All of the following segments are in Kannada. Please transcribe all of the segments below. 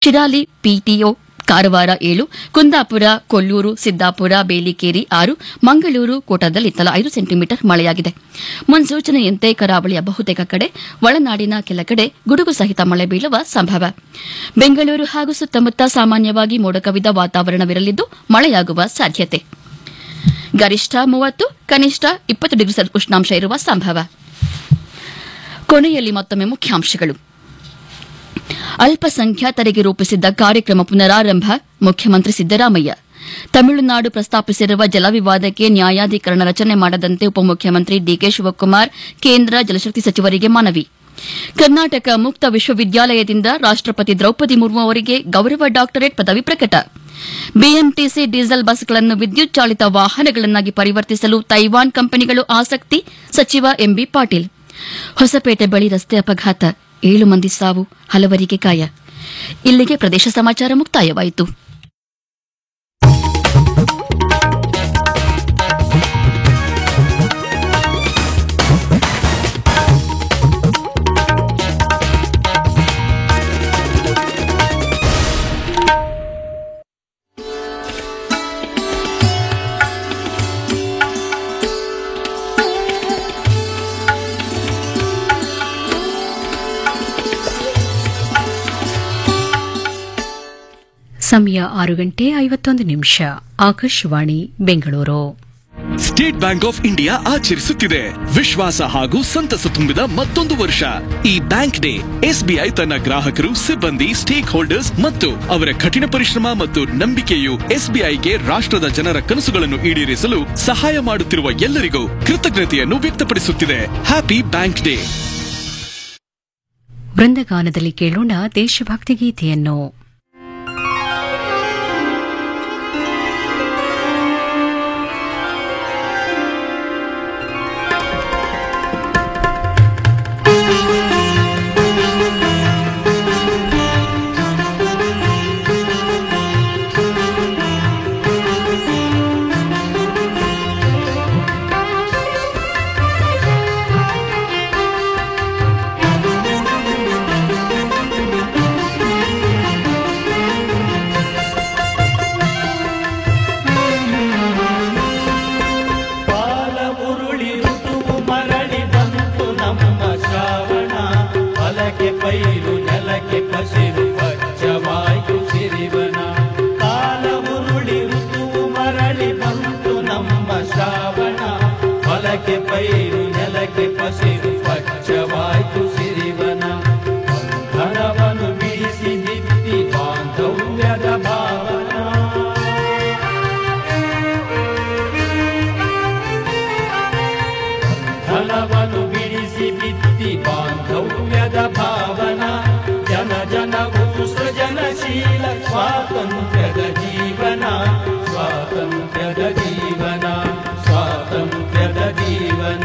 ಶಿರಾಲಿ ಪಿಟಿಒ ಕಾರವಾರ ಏಳು ಕುಂದಾಪುರ ಕೊಲ್ಲೂರು ಸಿದ್ದಾಪುರ ಬೇಲಿಕೇರಿ ಆರು ಮಂಗಳೂರು ಕೋಟದಲ್ಲಿ ತಲಾ ಐದು ಸೆಂಟಿಮೀಟರ್ ಮಳೆಯಾಗಿದೆ ಮುನ್ಸೂಚನೆಯಂತೆ ಕರಾವಳಿಯ ಬಹುತೇಕ ಕಡೆ ಒಳನಾಡಿನ ಕೆಲ ಕಡೆ ಗುಡುಗು ಸಹಿತ ಮಳೆ ಬೀಳುವ ಸಂಭವ ಬೆಂಗಳೂರು ಹಾಗೂ ಸುತ್ತಮುತ್ತ ಸಾಮಾನ್ಯವಾಗಿ ಮೋಡ ಕವಿದ ವಾತಾವರಣವಿರಲಿದ್ದು ಮಳೆಯಾಗುವ ಸಾಧ್ಯತೆ ಗರಿಷ್ಠ ಮೂವತ್ತು ಕನಿಷ್ಠ ಇಪ್ಪತ್ತು ಡಿಗ್ರಿ ಸೆಲ್ ಉಷ್ಣಾಂಶ ಇರುವ ಸಂಭವ ಕೊನೆಯಲ್ಲಿ ಮತ್ತೊಮ್ಮೆ ಮುಖ್ಯಾಂಶಗಳು ಅಲ್ಪಸಂಖ್ಯಾತರಿಗೆ ರೂಪಿಸಿದ್ದ ಕಾರ್ಯಕ್ರಮ ಪುನರಾರಂಭ ಮುಖ್ಯಮಂತ್ರಿ ಸಿದ್ದರಾಮಯ್ಯ ತಮಿಳುನಾಡು ಪ್ರಸ್ತಾಪಿಸಿರುವ ಜಲವಿವಾದಕ್ಕೆ ನ್ಯಾಯಾಧೀಕರಣ ರಚನೆ ಮಾಡದಂತೆ ಉಪಮುಖ್ಯಮಂತ್ರಿ ಡಿಕೆ ಶಿವಕುಮಾರ್ ಕೇಂದ್ರ ಜಲಶಕ್ತಿ ಸಚಿವರಿಗೆ ಮನವಿ ಕರ್ನಾಟಕ ಮುಕ್ತ ವಿಶ್ವವಿದ್ಯಾಲಯದಿಂದ ರಾಷ್ಟಪತಿ ದ್ರೌಪದಿ ಮುರ್ಮು ಅವರಿಗೆ ಗೌರವ ಡಾಕ್ಟರೇಟ್ ಪದವಿ ಪ್ರಕಟ ಬಿಎಂಟಿಸಿ ಡೀಸೆಲ್ ಬಸ್ಗಳನ್ನು ವಿದ್ಯುತ್ ಚಾಲಿತ ವಾಹನಗಳನ್ನಾಗಿ ಪರಿವರ್ತಿಸಲು ತೈವಾನ್ ಕಂಪನಿಗಳು ಆಸಕ್ತಿ ಸಚಿವ ಎಂಬಿ ಪಾಟೀಲ್ ಹೊಸಪೇಟೆ ಬಳಿ ರಸ್ತೆ ಅಪಘಾತ ಏಳು ಮಂದಿ ಸಾವು ಹಲವರಿಗೆ ಗಾಯ ಇಲ್ಲಿಗೆ ಪ್ರದೇಶ ಸಮಾಚಾರ ಮುಕ್ತಾಯವಾಯಿತು ಸಮಯ ಆರು ಗಂಟೆ ಐವತ್ತೊಂದು ನಿಮಿಷ Akashvani Bengaluru State Bank of India ಆಚರಿಸುತ್ತಿದೆ ವಿಶ್ವಾಸ ಹಾಗೂ ಸಂತಸ ತುಂಬಿದ ಮತ್ತೊಂದು ವರ್ಷ ಈ ಬ್ಯಾಂಕ್ ಡೇ ಎಸ್ಬಿಐ ತನ್ನ ಗ್ರಾಹಕರು ಸಿಬ್ಬಂದಿ ಸ್ಟೇಕ್ ಹೋಲ್ಡರ್ಸ್ ಮತ್ತು ಅವರ ಕಠಿಣ ಪರಿಶ್ರಮ ಮತ್ತು ನಂಬಿಕೆಯು ಎಸ್ಬಿಐಗೆ ರಾಷ್ಟ್ರದ ಜನರ ಕನಸುಗಳನ್ನು ಈಡೇರಿಸಲು ಸಹಾಯ ಮಾಡುತ್ತಿರುವ ಎಲ್ಲರಿಗೂ ಕೃತಜ್ಞತೆಯನ್ನು ವ್ಯಕ್ತಪಡಿಸುತ್ತಿದೆ ಹ್ಯಾಪಿ ಬ್ಯಾಂಕ್ ಡೇ ಬೃಂದಗಾನದಲ್ಲಿ ಕೇಳೋಣ ದೇಶಭಕ್ತಿ ಗೀತೆಯನ್ನು ಪಾಲ ಉರುಳಿ ಋತುವು ಮರಳಿ ಬಂತು ನಮ್ಮ ಶ್ರಾವಣ ಹೊಲಕ್ಕೆ ಪೈರು ನೆಲಕ್ಕೆ ಕಸಿರು ಪಚ್ಚವಾಯು ಸಿರಿವನ ಕಾಲ ಉರುಳಿ ಋತುವು ಮರಳಿ ಬಂತು ನಮ್ಮ ಶ್ರಾವಣ ಹೊಲಕ್ಕೆ ಪೈರು ನೆಲಕ್ಕೆ ಪಸಿರು ಪಚ್ಚವಾಯ್ತು ಸಿರಿವನ ಧನವನ್ನು ಬಿಡಿಸಿ ಬಿತ್ತಿ ಬಾಂಧವ್ಯದ ಭಾವನಾ ಫಲವನ್ನು ಬಿಡಿಸಿ ಬಿತ್ತಿ ಬಾಂಧವ್ಯದ ಭಾವನ ಜನ ಜನವು ಸೃಜನಶೀಲ ಸ್ವಾತಂತ್ರ್ಯದ ಜೀವನ ಸ್ವಾತಂತ್ರ್ಯದ ಜೀವನ ಸ್ವಾತಂತ್ರ್ಯದ ಜೀವನ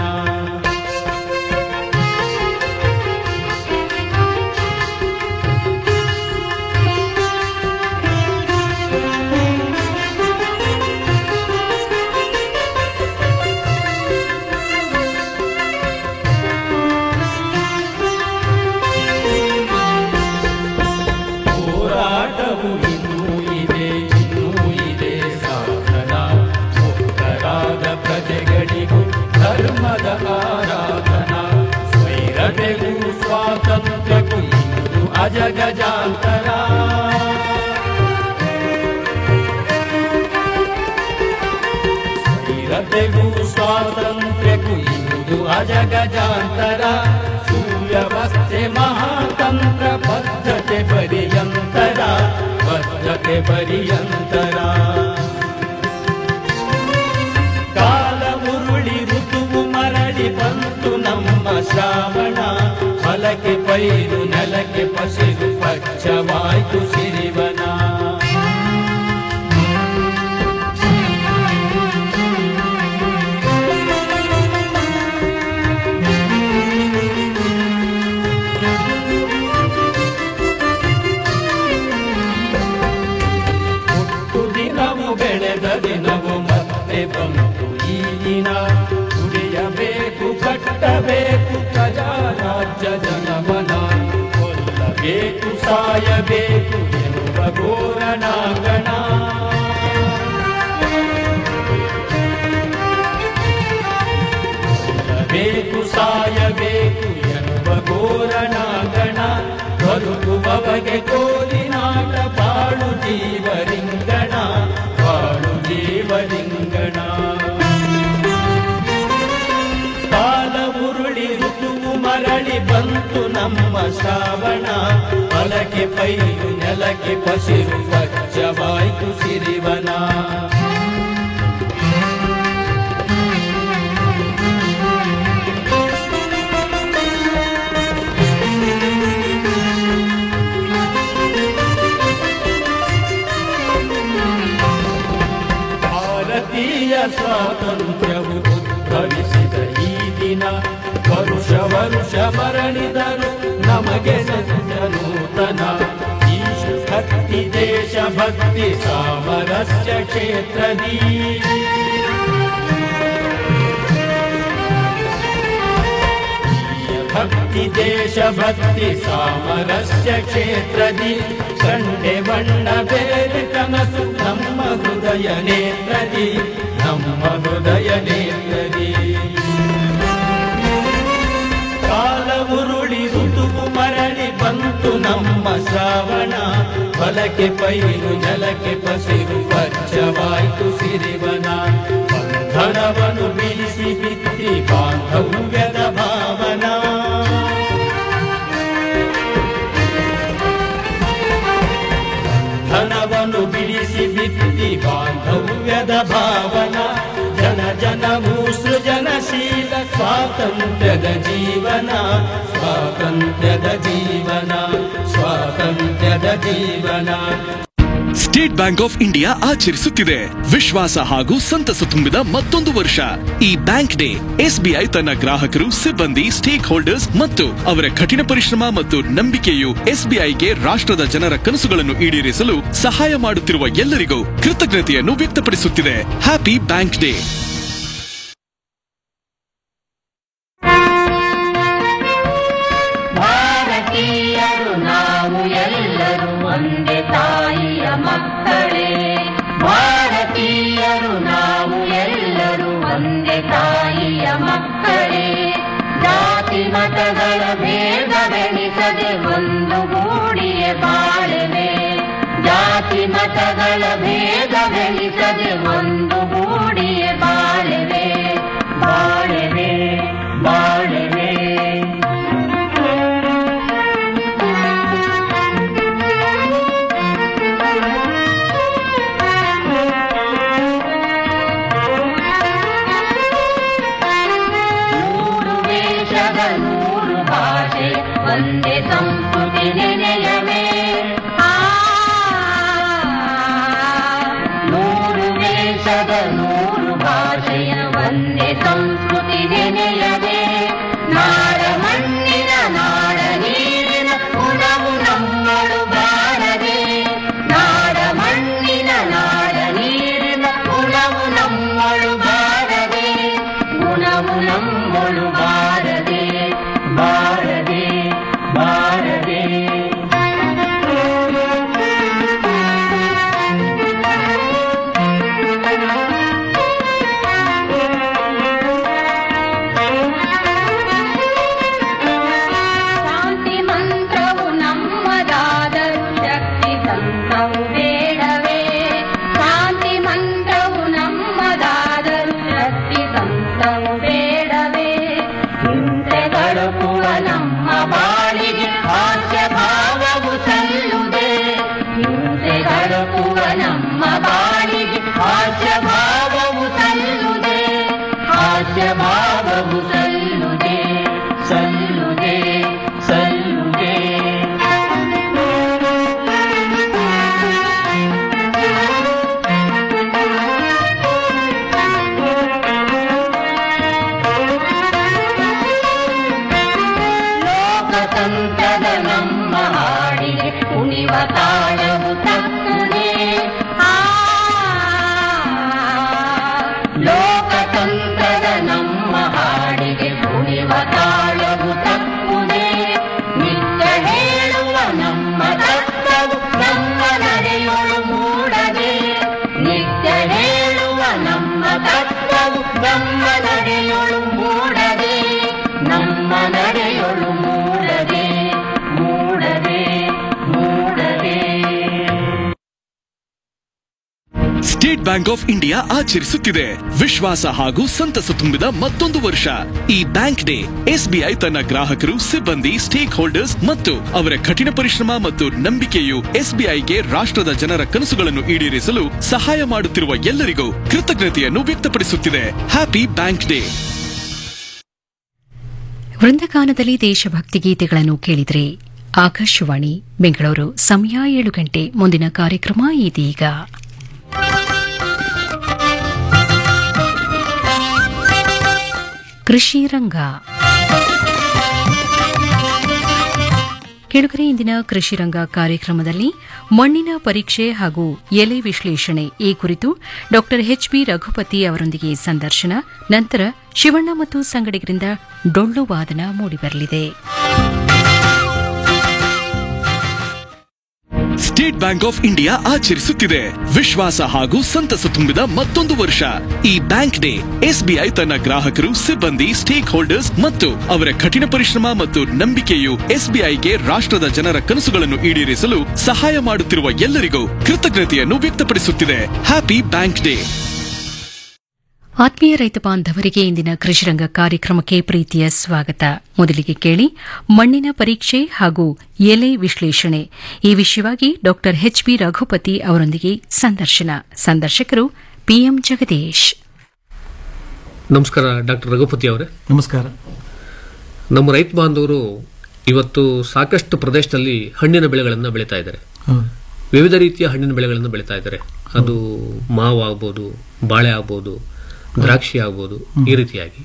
ಹೋರಾಟವು ಇನ್ನೂ ಇದೆ ಇನ್ನೂ ಇದೆ ಸಾಧನ ಮುಕ್ತರಾದ ಪ್ರಜೆಗಳಿಗೂ ಧರ್ಮದ ಆರಾಧನಾ ಸ್ವೈರತೆಗೂ ಸ್ವಾತಂತ್ರ್ಯಕ್ಕೂ ಇಂದು ಅಜಗಜಾಂತರ ಸ್ವೈರತೆಗೂ ಸ್ವಾತಂತ್ರ್ಯಕ್ಕೂ ಇಂದು ಅಜಗಜಾಂತರ ಸುವ್ಯವಸ್ಥೆ ಮಹಾತಂತ್ರ ಬದ್ಧತೆ ಪರ್ಯಂತರ ಬದ್ಧತೆ ಪರ್ಯಂತರ ಕಾಲ ಉರುಳಿ ಋತುವು ಮರಳಿ ಬಂತು ನಮ್ಮ ಶ್ರಾವಣ ಹೊಲಕ್ಕೆ ಪೈರು ನೆಲಕ್ಕೆ ಪಸಿರು ಪಚ್ಚವಾಯ್ತು ಸಿರಿವನ ಹುಟ್ಟು ದಿನವು ಬೆಳೆದ ದಿನವು ಮತ್ತೆ ಬಂತು ಈ ದಿನ ದುಡಿಯಬೇಕು ಕಟ್ಟಬೇಕು ಪ್ರಜಾರಾಜ್ಯ ಜನಮನ ಕೊಲ್ಲಬೇಕು ಸಾಯಬೇಕು ಎನ್ನುವ ಬಾಳೆ ಕೋಲಿನಾಟ ಬಾಳು ಜೀವಲಿಂಗಣ ಬಾಳು ಜೀವಲಿಂಗಣ ಕಾಲ ಉರುಳಿ ಋತುವು ಮರಳಿ ಬಂತು ನಮ್ಮ ಶ್ರಾವಣ ಹೊಲಕ್ಕೆ ಪೈರು ನೆಲಕ್ಕೆ ಪಸಿರು ಸ್ವಚ್ಛವಾಯ್ತು ಸಿರಿವನ ಭಾರತೀಯ ಸ್ವಾತಂತ್ರ್ಯವು ಉದ್ಭವಿಸಿದ ಈ ದಿನ ವರುಷ ವರುಷ ಮರಣಿದರು ನಮಗೆ ಸಜ್ಜ ನೂತನ ಈ ಭಕ್ತಿ ದೇಶ ಭಕ್ತಿ ಸಾಮರಸ್ಯ ಕ್ಷೇತ್ರದಿ ಭಕ್ತಿ ದೇಶ ಭಕ್ತಿ ಸಾಮರಸ್ಯ ಕ್ಷೇತ್ರದಿ ಕಂಡೆ ಬಣ್ಣ ಬೇರೆ ಕನಸು ನಮ್ಮ ಹೃದಯ ನೇತ್ರದಿ ನಮ್ಮ ಹೃದಯ ನೇತ್ರದಿ ಕಾಲ ಉರುಳಿ ಋತುವು ಮರಳಿ ಬಂತು ನಮ್ಮ ಶ್ರಾವಣ ಹೊಲಕ್ಕೆ ಪೈರು ನೆಲಕ್ಕೆ ಪಸಿರು ಸ್ವಚ್ಛವಾಯ್ತು ಸಿರಿವನ ಬಂಧನವನ್ನು ಬಿಡಿಸಿ ಬಿತ್ತಿ ಬಾಂಧವ್ಯದ ಭಾವನಾ ಧನವನ್ನು ಬಿಡಿಸಿ ಬಿತ್ತಿ ಬಾಂಧವ್ಯದ ಭಾವನ ಜನ ಜನವು ಸೃಜನಶೀಲ ಸ್ವಾತಂತ್ರ್ಯದ ಜೀವನ ಸ್ವಾತಂತ್ರ್ಯದ ಜೀವನ ಸ್ವಾತಂತ್ರ್ಯದ ಜೀವನ ಸ್ಟೇಟ್ ಬ್ಯಾಂಕ್ ಆಫ್ ಇಂಡಿಯಾ ಆಚರಿಸುತ್ತಿದೆ ವಿಶ್ವಾಸ ಹಾಗೂ ಸಂತಸ ತುಂಬಿದ ಮತ್ತೊಂದು ವರ್ಷ ಈ ಬ್ಯಾಂಕ್ ಡೇ ಎಸ್ಬಿಐ ತನ್ನ ಗ್ರಾಹಕರು ಸಿಬ್ಬಂದಿ ಸ್ಟೇಕ್ ಹೋಲ್ಡರ್ಸ್ ಮತ್ತು ಅವರ ಕಠಿಣ ಪರಿಶ್ರಮ ಮತ್ತು ನಂಬಿಕೆಯು ಎಸ್ಬಿಐಗೆ ರಾಷ್ಟ್ರದ ಜನರ ಕನಸುಗಳನ್ನು ಈಡೇರಿಸಲು ಸಹಾಯ ಮಾಡುತ್ತಿರುವ ಎಲ್ಲರಿಗೂ ಕೃತಜ್ಞತೆಯನ್ನು ವ್ಯಕ್ತಪಡಿಸುತ್ತಿದೆ ಹ್ಯಾಪಿ ಬ್ಯಾಂಕ್ ಡೇ ಭಾರತೀಯರು ನಾವು ಎಲ್ಲರೂ ಒಂದೇ ತಾಯಿಯ ಮಕ್ಕಳೇ ಭಾರತೀಯರು ನಾವು ಎಲ್ಲರೂ ಒಂದೇ ತಾಯಿಯ ಮಕ್ಕಳೇ ಜಾತಿ ಮತಗಳ ಭೇದವೆನಿಸದೆ ಒಂದು ಗೂಡಿಯೇ ಬಾಳೆವೆ ಜಾತಿ ಮತಗಳ ಭೇದವೆನಿಸದೆ ಒಂದು ಗೂಡಿಯೇ ಬಾಳೆವೆ ಬಾಳೆವೆ ಬಾಳೆವೆ ನೂರು ವೇಷದ ನೂರು ಭಾಷೆ ಒಂದೇ ಸಂಸ್ಕೃತಿ ನೆನೆಯವೇ ಆ, ನೂರು ವೇಷದ ನೂರು ಭಾಷೆಯ ಒಂದೇ ಸಂಸ್ಕೃತಿ ನೆನೆಯವೇ ನಾಡ ಮಣ್ಣಿನ ನಾಡ ನೀರಿನ ಗುಣವು ನಮ್ಮಳು ಬಾರದೆ ನಾಡ ಮಣ್ಣಿನ ನಾಡ ನೀರಿನ ಗುಣವು ನಮ್ಮಳು ಬಾರದೆ ಗುಣವು ನಮ್ಮಳು ಬಾರದೆ ಬಾರದೆ ಬಾರದೆ ಶಾಂತಿ ಮಂತ್ರವು ನಮ್ಮದಾದರೂ ಶಕ್ತಿ ಸಂತವು ಬೇಡವೇ ಶಾಂತಿ ಮಂತ್ರವು ನಮ್ಮದಾದರೂ ಶಕ್ತಿ ಸಂತವು ಬೇಡವೇ ಹಿಂಸೆ ಗಡುಕುವ ನಮ್ಮ ಬಾಳಿಗೆ ಹಾಸ್ಯ ಭಾವವು ಸಲ್ಲುದೆ ಹಿಂಸೆ ಗಡುಕುವ ನಮ್ಮ ಬಾಳಿಗೆ ಹಾಸ್ಯ ಭಾವವು ಸಲ್ಲುದೆ ಹಾಸ್ಯ ಭಾವವು ಸಲ್ಲುದೆ ಸಲ್ಲುದೆ ಸಲ್ಲುದೆ ಲೋಕತಂತ್ರದ ನಮ್ಮ ಹಾಡಿಗೆ ಕುಣಿವ ತಾಳವು ತಕ್ಕುನೆ ಆ ಸ್ಟೇಟ್ ಬ್ಯಾಂಕ್ ಆಫ್ ಇಂಡಿಯಾ ಆಚರಿಸುತ್ತಿದೆ ವಿಶ್ವಾಸ ಹಾಗೂ ಸಂತಸ ತುಂಬಿದ ಮತ್ತೊಂದು ವರ್ಷ ಈ ಬ್ಯಾಂಕ್ ಡೇ ಎಸ್ಬಿಐ ತನ್ನ ಗ್ರಾಹಕರು ಸಿಬ್ಬಂದಿ ಸ್ಟೇಕ್ ಹೋಲ್ಡರ್ಸ್ ಮತ್ತು ಅವರ ಕಠಿಣ ಪರಿಶ್ರಮ ಮತ್ತು ನಂಬಿಕೆಯು ಎಸ್ಬಿಐಗೆ ರಾಷ್ಟ್ರದ ಜನರ ಕನಸುಗಳನ್ನು ಈಡೇರಿಸಲು ಸಹಾಯ ಮಾಡುತ್ತಿರುವ ಎಲ್ಲರಿಗೂ ಕೃತಜ್ಞತೆಯನ್ನು ವ್ಯಕ್ತಪಡಿಸುತ್ತಿದೆ ಹ್ಯಾಪಿ ಬ್ಯಾಂಕ್ ಡೇ ವೃಂದಗಾನದಲ್ಲಿ ದೇಶಭಕ್ತಿ ಗೀತೆಗಳನ್ನು ಕೇಳಿದರೆ ಆಕಾಶವಾಣಿ ಬೆಂಗಳೂರು ಸಮಯ ಏಳು ಗಂಟೆ ಮುಂದಿನ ಕಾರ್ಯಕ್ರಮ ಇದೀಗ ಕೃಷಿ ರಂಗ ಕೆಳಗರೆ ಇಂದಿನ ಕೃಷಿ ರಂಗ ಕಾರ್ಯಕ್ರಮದಲ್ಲಿ ಮಣ್ಣಿನ ಪರೀಕ್ಷೆ ಹಾಗೂ ಎಲೆ ವಿಶ್ಲೇಷಣೆ ಈ ಕುರಿತು ಡಾ ಎಚ್ಬಿ ರಘುಪತಿ ಅವರೊಂದಿಗೆ ಸಂದರ್ಶನ ನಂತರ ಶಿವಣ್ಣ ಮತ್ತು ಸಂಗಡಿಗರಿಂದ ಡೊಳ್ಳು ವಾದನ ಮೂಡಿಬರಲಿದೆ ಸ್ಟೇಟ್ ಬ್ಯಾಂಕ್ ಆಫ್ ಇಂಡಿಯಾ ಆಚರಿಸುತ್ತಿದೆ ವಿಶ್ವಾಸ ಹಾಗೂ ಸಂತಸ ತುಂಬಿದ ಮತ್ತೊಂದು ವರ್ಷ ಈ ಬ್ಯಾಂಕ್ ಡೇ ಎಸ್ಬಿಐ ತನ್ನ ಗ್ರಾಹಕರು ಸಿಬ್ಬಂದಿ ಸ್ಟೇಕ್ ಹೋಲ್ಡರ್ಸ್ ಮತ್ತು ಅವರ ಕಠಿಣ ಪರಿಶ್ರಮ ಮತ್ತು ನಂಬಿಕೆಯು ಎಸ್ಬಿಐಗೆ ರಾಷ್ಟ್ರದ ಜನರ ಕನಸುಗಳನ್ನು ಈಡೇರಿಸಲು ಸಹಾಯ ಮಾಡುತ್ತಿರುವ ಎಲ್ಲರಿಗೂ ಕೃತಜ್ಞತೆಯನ್ನು ವ್ಯಕ್ತಪಡಿಸುತ್ತಿದೆ ಹ್ಯಾಪಿ ಬ್ಯಾಂಕ್ ಡೇ ಆತ್ಮೀಯ ರೈತ ಬಾಂಧವರಿಗೆ ಇಂದಿನ ಕೃಷಿರಂಗ ಕಾರ್ಯಕ್ರಮಕ್ಕೆ ಪ್ರೀತಿಯ ಸ್ವಾಗತ ಮೊದಲಿಗೆ ಕೇಳಿ ಮಣ್ಣಿನ ಪರೀಕ್ಷೆ ಹಾಗೂ ಎಲೆ ವಿಶ್ಲೇಷಣೆ ಈ ವಿಷಯವಾಗಿ ಡಾ ಎಚ್ಬಿ ರಘುಪತಿ ಅವರೊಂದಿಗೆ ಸಂದರ್ಶನ ಸಂದರ್ಶಕರು ಪಿಎಂ ಜಗದೀಶ್ ನಮಸ್ಕಾರ ಡಾಕ್ಟರ್ ರಘುಪತಿ ಅವರೇ ನಮಸ್ಕಾರ ನಮ್ಮ ರೈತ ಬಾಂಧವರು ಇವತ್ತು ಸಾಕಷ್ಟು ಪ್ರದೇಶದಲ್ಲಿ ಹಣ್ಣಿನ ಬೆಳೆಗಳನ್ನು ಬೆಳೀತಾ ಇದ್ದಾರೆ ಹೌದು ವಿವಿಧ ರೀತಿಯ ಹಣ್ಣಿನ ಬೆಳೆಗಳನ್ನು ಬೆಳೀತಾ ಇದ್ದಾರೆ ಅದು ಮಾವು ಆಗ್ಬೋದು ಬಾಳೆ ಆಗ್ಬೋದು ದ್ರಾಕ್ಷಿ ಆಗ್ಬೋದು ಈ ರೀತಿಯಾಗಿ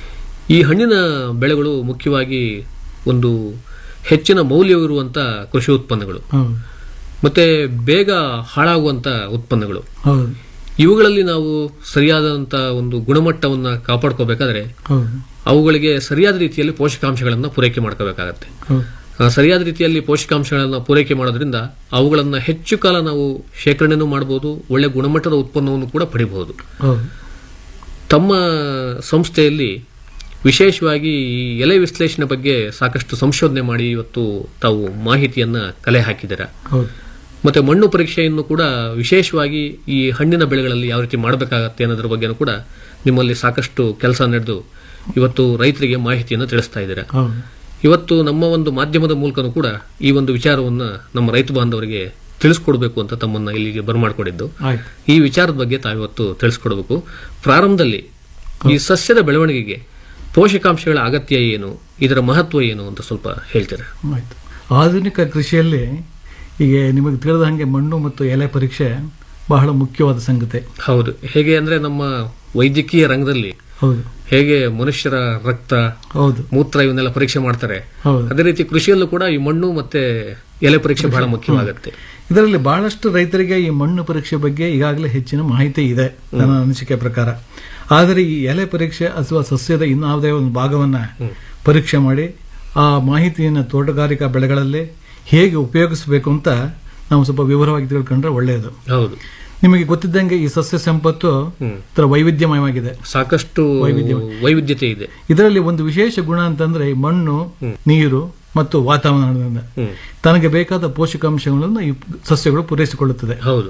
ಈ ಹಣ್ಣಿನ ಬೆಳೆಗಳು ಮುಖ್ಯವಾಗಿ ಒಂದು ಹೆಚ್ಚಿನ ಮೌಲ್ಯವಿರುವಂತ ಕೃಷಿ ಉತ್ಪನ್ನಗಳು ಹೌದು ಮತ್ತೆ ಬೇಗ ಹಾಳಾಗುವಂತ ಉತ್ಪನ್ನಗಳು ಹೌದು ಇವುಗಳಲ್ಲಿ ನಾವು ಸರಿಯಾದಂತ ಒಂದು ಗುಣಮಟ್ಟವನ್ನ ಕಾಪಾಡ್ಕೋಬೇಕಾದ್ರೆ ಹೌದು ಅವುಗಳಿಗೆ ಸರಿಯಾದ ರೀತಿಯಲ್ಲಿ ಪೋಷಕಾಂಶಗಳನ್ನು ಪೂರೈಕೆ ಮಾಡ್ಕೋಬೇಕಾಗತ್ತೆ ಹೌದು ಆ, ಸರಿಯಾದ ರೀತಿಯಲ್ಲಿ ಪೋಷಕಾಂಶಗಳನ್ನು ಪೂರೈಕೆ ಮಾಡೋದ್ರಿಂದ ಅವುಗಳನ್ನು ಹೆಚ್ಚು ಕಾಲ ನಾವು ಶೇಖರಣೆನೂ ಮಾಡಬಹುದು ಒಳ್ಳೆ ಗುಣಮಟ್ಟದ ಉತ್ಪನ್ನವನ್ನು ಕೂಡ ಪಡಿಬಹುದು ಹೌದು ತಮ್ಮ ಸಂಸ್ಥೆಯಲ್ಲಿ ವಿಶೇಷವಾಗಿ ಈ ಎಲೆ ವಿಶ್ಲೇಷಣೆ ಬಗ್ಗೆ ಸಾಕಷ್ಟು ಸಂಶೋಧನೆ ಮಾಡಿ ಇವತ್ತು ತಾವು ಮಾಹಿತಿಯನ್ನ ಕಲೆ ಹಾಕಿದ್ದೀರಾ ಹೌದು ಮತ್ತೆ ಮಣ್ಣು ಪರೀಕ್ಷೆಯನ್ನು ಕೂಡ ವಿಶೇಷವಾಗಿ ಈ ಹಣ್ಣಿನ ಬೆಳೆಗಳಲ್ಲಿ ಯಾವ ರೀತಿ ಮಾಡಬೇಕಾಗತ್ತೆ ಅನ್ನೋದ್ರ ಬಗ್ಗೆನೂ ಕೂಡ ನಿಮ್ಮಲ್ಲಿ ಸಾಕಷ್ಟು ಕೆಲಸ ನಡೆದು ಇವತ್ತು ರೈತರಿಗೆ ಮಾಹಿತಿಯನ್ನು ತಿಳಿಸ್ತಾ ಇದ್ದೀರಾ ಹೌದು ಇವತ್ತು ನಮ್ಮ ಒಂದು ಮಾಧ್ಯಮದ ಮೂಲಕನೂ ಕೂಡ ಈ ಒಂದು ವಿಚಾರವನ್ನ ನಮ್ಮ ರೈತ ಬಾಂಧವರಿಗೆ ತಿಳಿಸ್ಕೊಡ್ಬೇಕು ಅಂತ ತಮ್ಮನ್ನ ಇಲ್ಲಿಗೆ ಬರಮಾಡ್ಕೊಂಡಿದ್ದು ಆಯ್ತು ಈ ವಿಚಾರದ ಬಗ್ಗೆ ತಾವಿವತ್ತು ತಿಳಿಸ್ಕೊಡ್ಬೇಕು ಪ್ರಾರಂಭದಲ್ಲಿ ಈ ಸಸ್ಯದ ಬೆಳವಣಿಗೆಗೆ ಪೋಷಕಾಂಶಗಳ ಅಗತ್ಯ ಏನು ಇದರ ಮಹತ್ವ ಏನು ಅಂತ ಸ್ವಲ್ಪ ಹೇಳ್ತೀರಾ ಆಯ್ತು ಆಧುನಿಕ ಕೃಷಿಯಲ್ಲಿ ಈಗ ನಿಮಗೆ ತಿಳಿದ ಹಾಗೆ ಮಣ್ಣು ಮತ್ತು ಎಲೆ ಪರೀಕ್ಷೆ ಬಹಳ ಮುಖ್ಯವಾದ ಸಂಗತಿ ಹೌದು ಹೇಗೆ ಅಂದ್ರೆ ನಮ್ಮ ವೈದ್ಯಕೀಯ ರಂಗದಲ್ಲಿ ಹೌದು ಹೇಗೆ ಮನುಷ್ಯರ ರಕ್ತ ಹೌದು ಮೂತ್ರ ಇವನ್ನೆಲ್ಲ ಪರೀಕ್ಷೆ ಮಾಡ್ತಾರೆ ಹೌದು ಅದೇ ರೀತಿ ಕೃಷಿಯಲ್ಲೂ ಕೂಡ ಈ ಮಣ್ಣು ಮತ್ತೆ ಎಲೆ ಪರೀಕ್ಷೆ ಬಹಳ ಮುಖ್ಯವಾಗುತ್ತೆ ಇದರಲ್ಲಿ ಬಹಳಷ್ಟು ರೈತರಿಗೆ ಈ ಮಣ್ಣು ಪರೀಕ್ಷೆ ಬಗ್ಗೆ ಈಗಾಗಲೇ ಹೆಚ್ಚಿನ ಮಾಹಿತಿ ಇದೆ ನನ್ನ ಅನಿಸಿಕೆ ಪ್ರಕಾರ ಆದರೆ ಈ ಎಲೆ ಪರೀಕ್ಷೆ ಅಥವಾ ಸಸ್ಯದ ಇನ್ನಾವುದೇ ಒಂದು ಭಾಗವನ್ನ ಪರೀಕ್ಷೆ ಮಾಡಿ ಆ ಮಾಹಿತಿಯನ್ನು ತೋಟಗಾರಿಕಾ ಬೆಳೆಗಳಲ್ಲಿ ಹೇಗೆ ಉಪಯೋಗಿಸಬೇಕು ಅಂತ ನಾವು ಸ್ವಲ್ಪ ವಿವರವಾಗಿ ತಿಳ್ಕೊಂಡ್ರೆ ಒಳ್ಳೆಯದು ಹೌದು ನಿಮಗೆ ಗೊತ್ತಿದ್ದಂಗೆ ಈ ಸಸ್ಯ ಸಂಪತ್ತು ತರ ವೈವಿಧ್ಯಮಯವಾಗಿದೆ ಸಾಕಷ್ಟು ವೈವಿಧ್ಯತೆ ಇದೆ ಇದರಲ್ಲಿ ಒಂದು ವಿಶೇಷ ಗುಣ ಅಂತಂದ್ರೆ ಈ ಮಣ್ಣು ನೀರು ಮತ್ತು ವಾತಾವರಣದಿಂದ ತನಗೆ ಬೇಕಾದ ಪೋಷಕಾಂಶಗಳನ್ನು ಈ ಸಸ್ಯಗಳು ಪೂರೈಸಿಕೊಳ್ಳುತ್ತದೆ ಹೌದು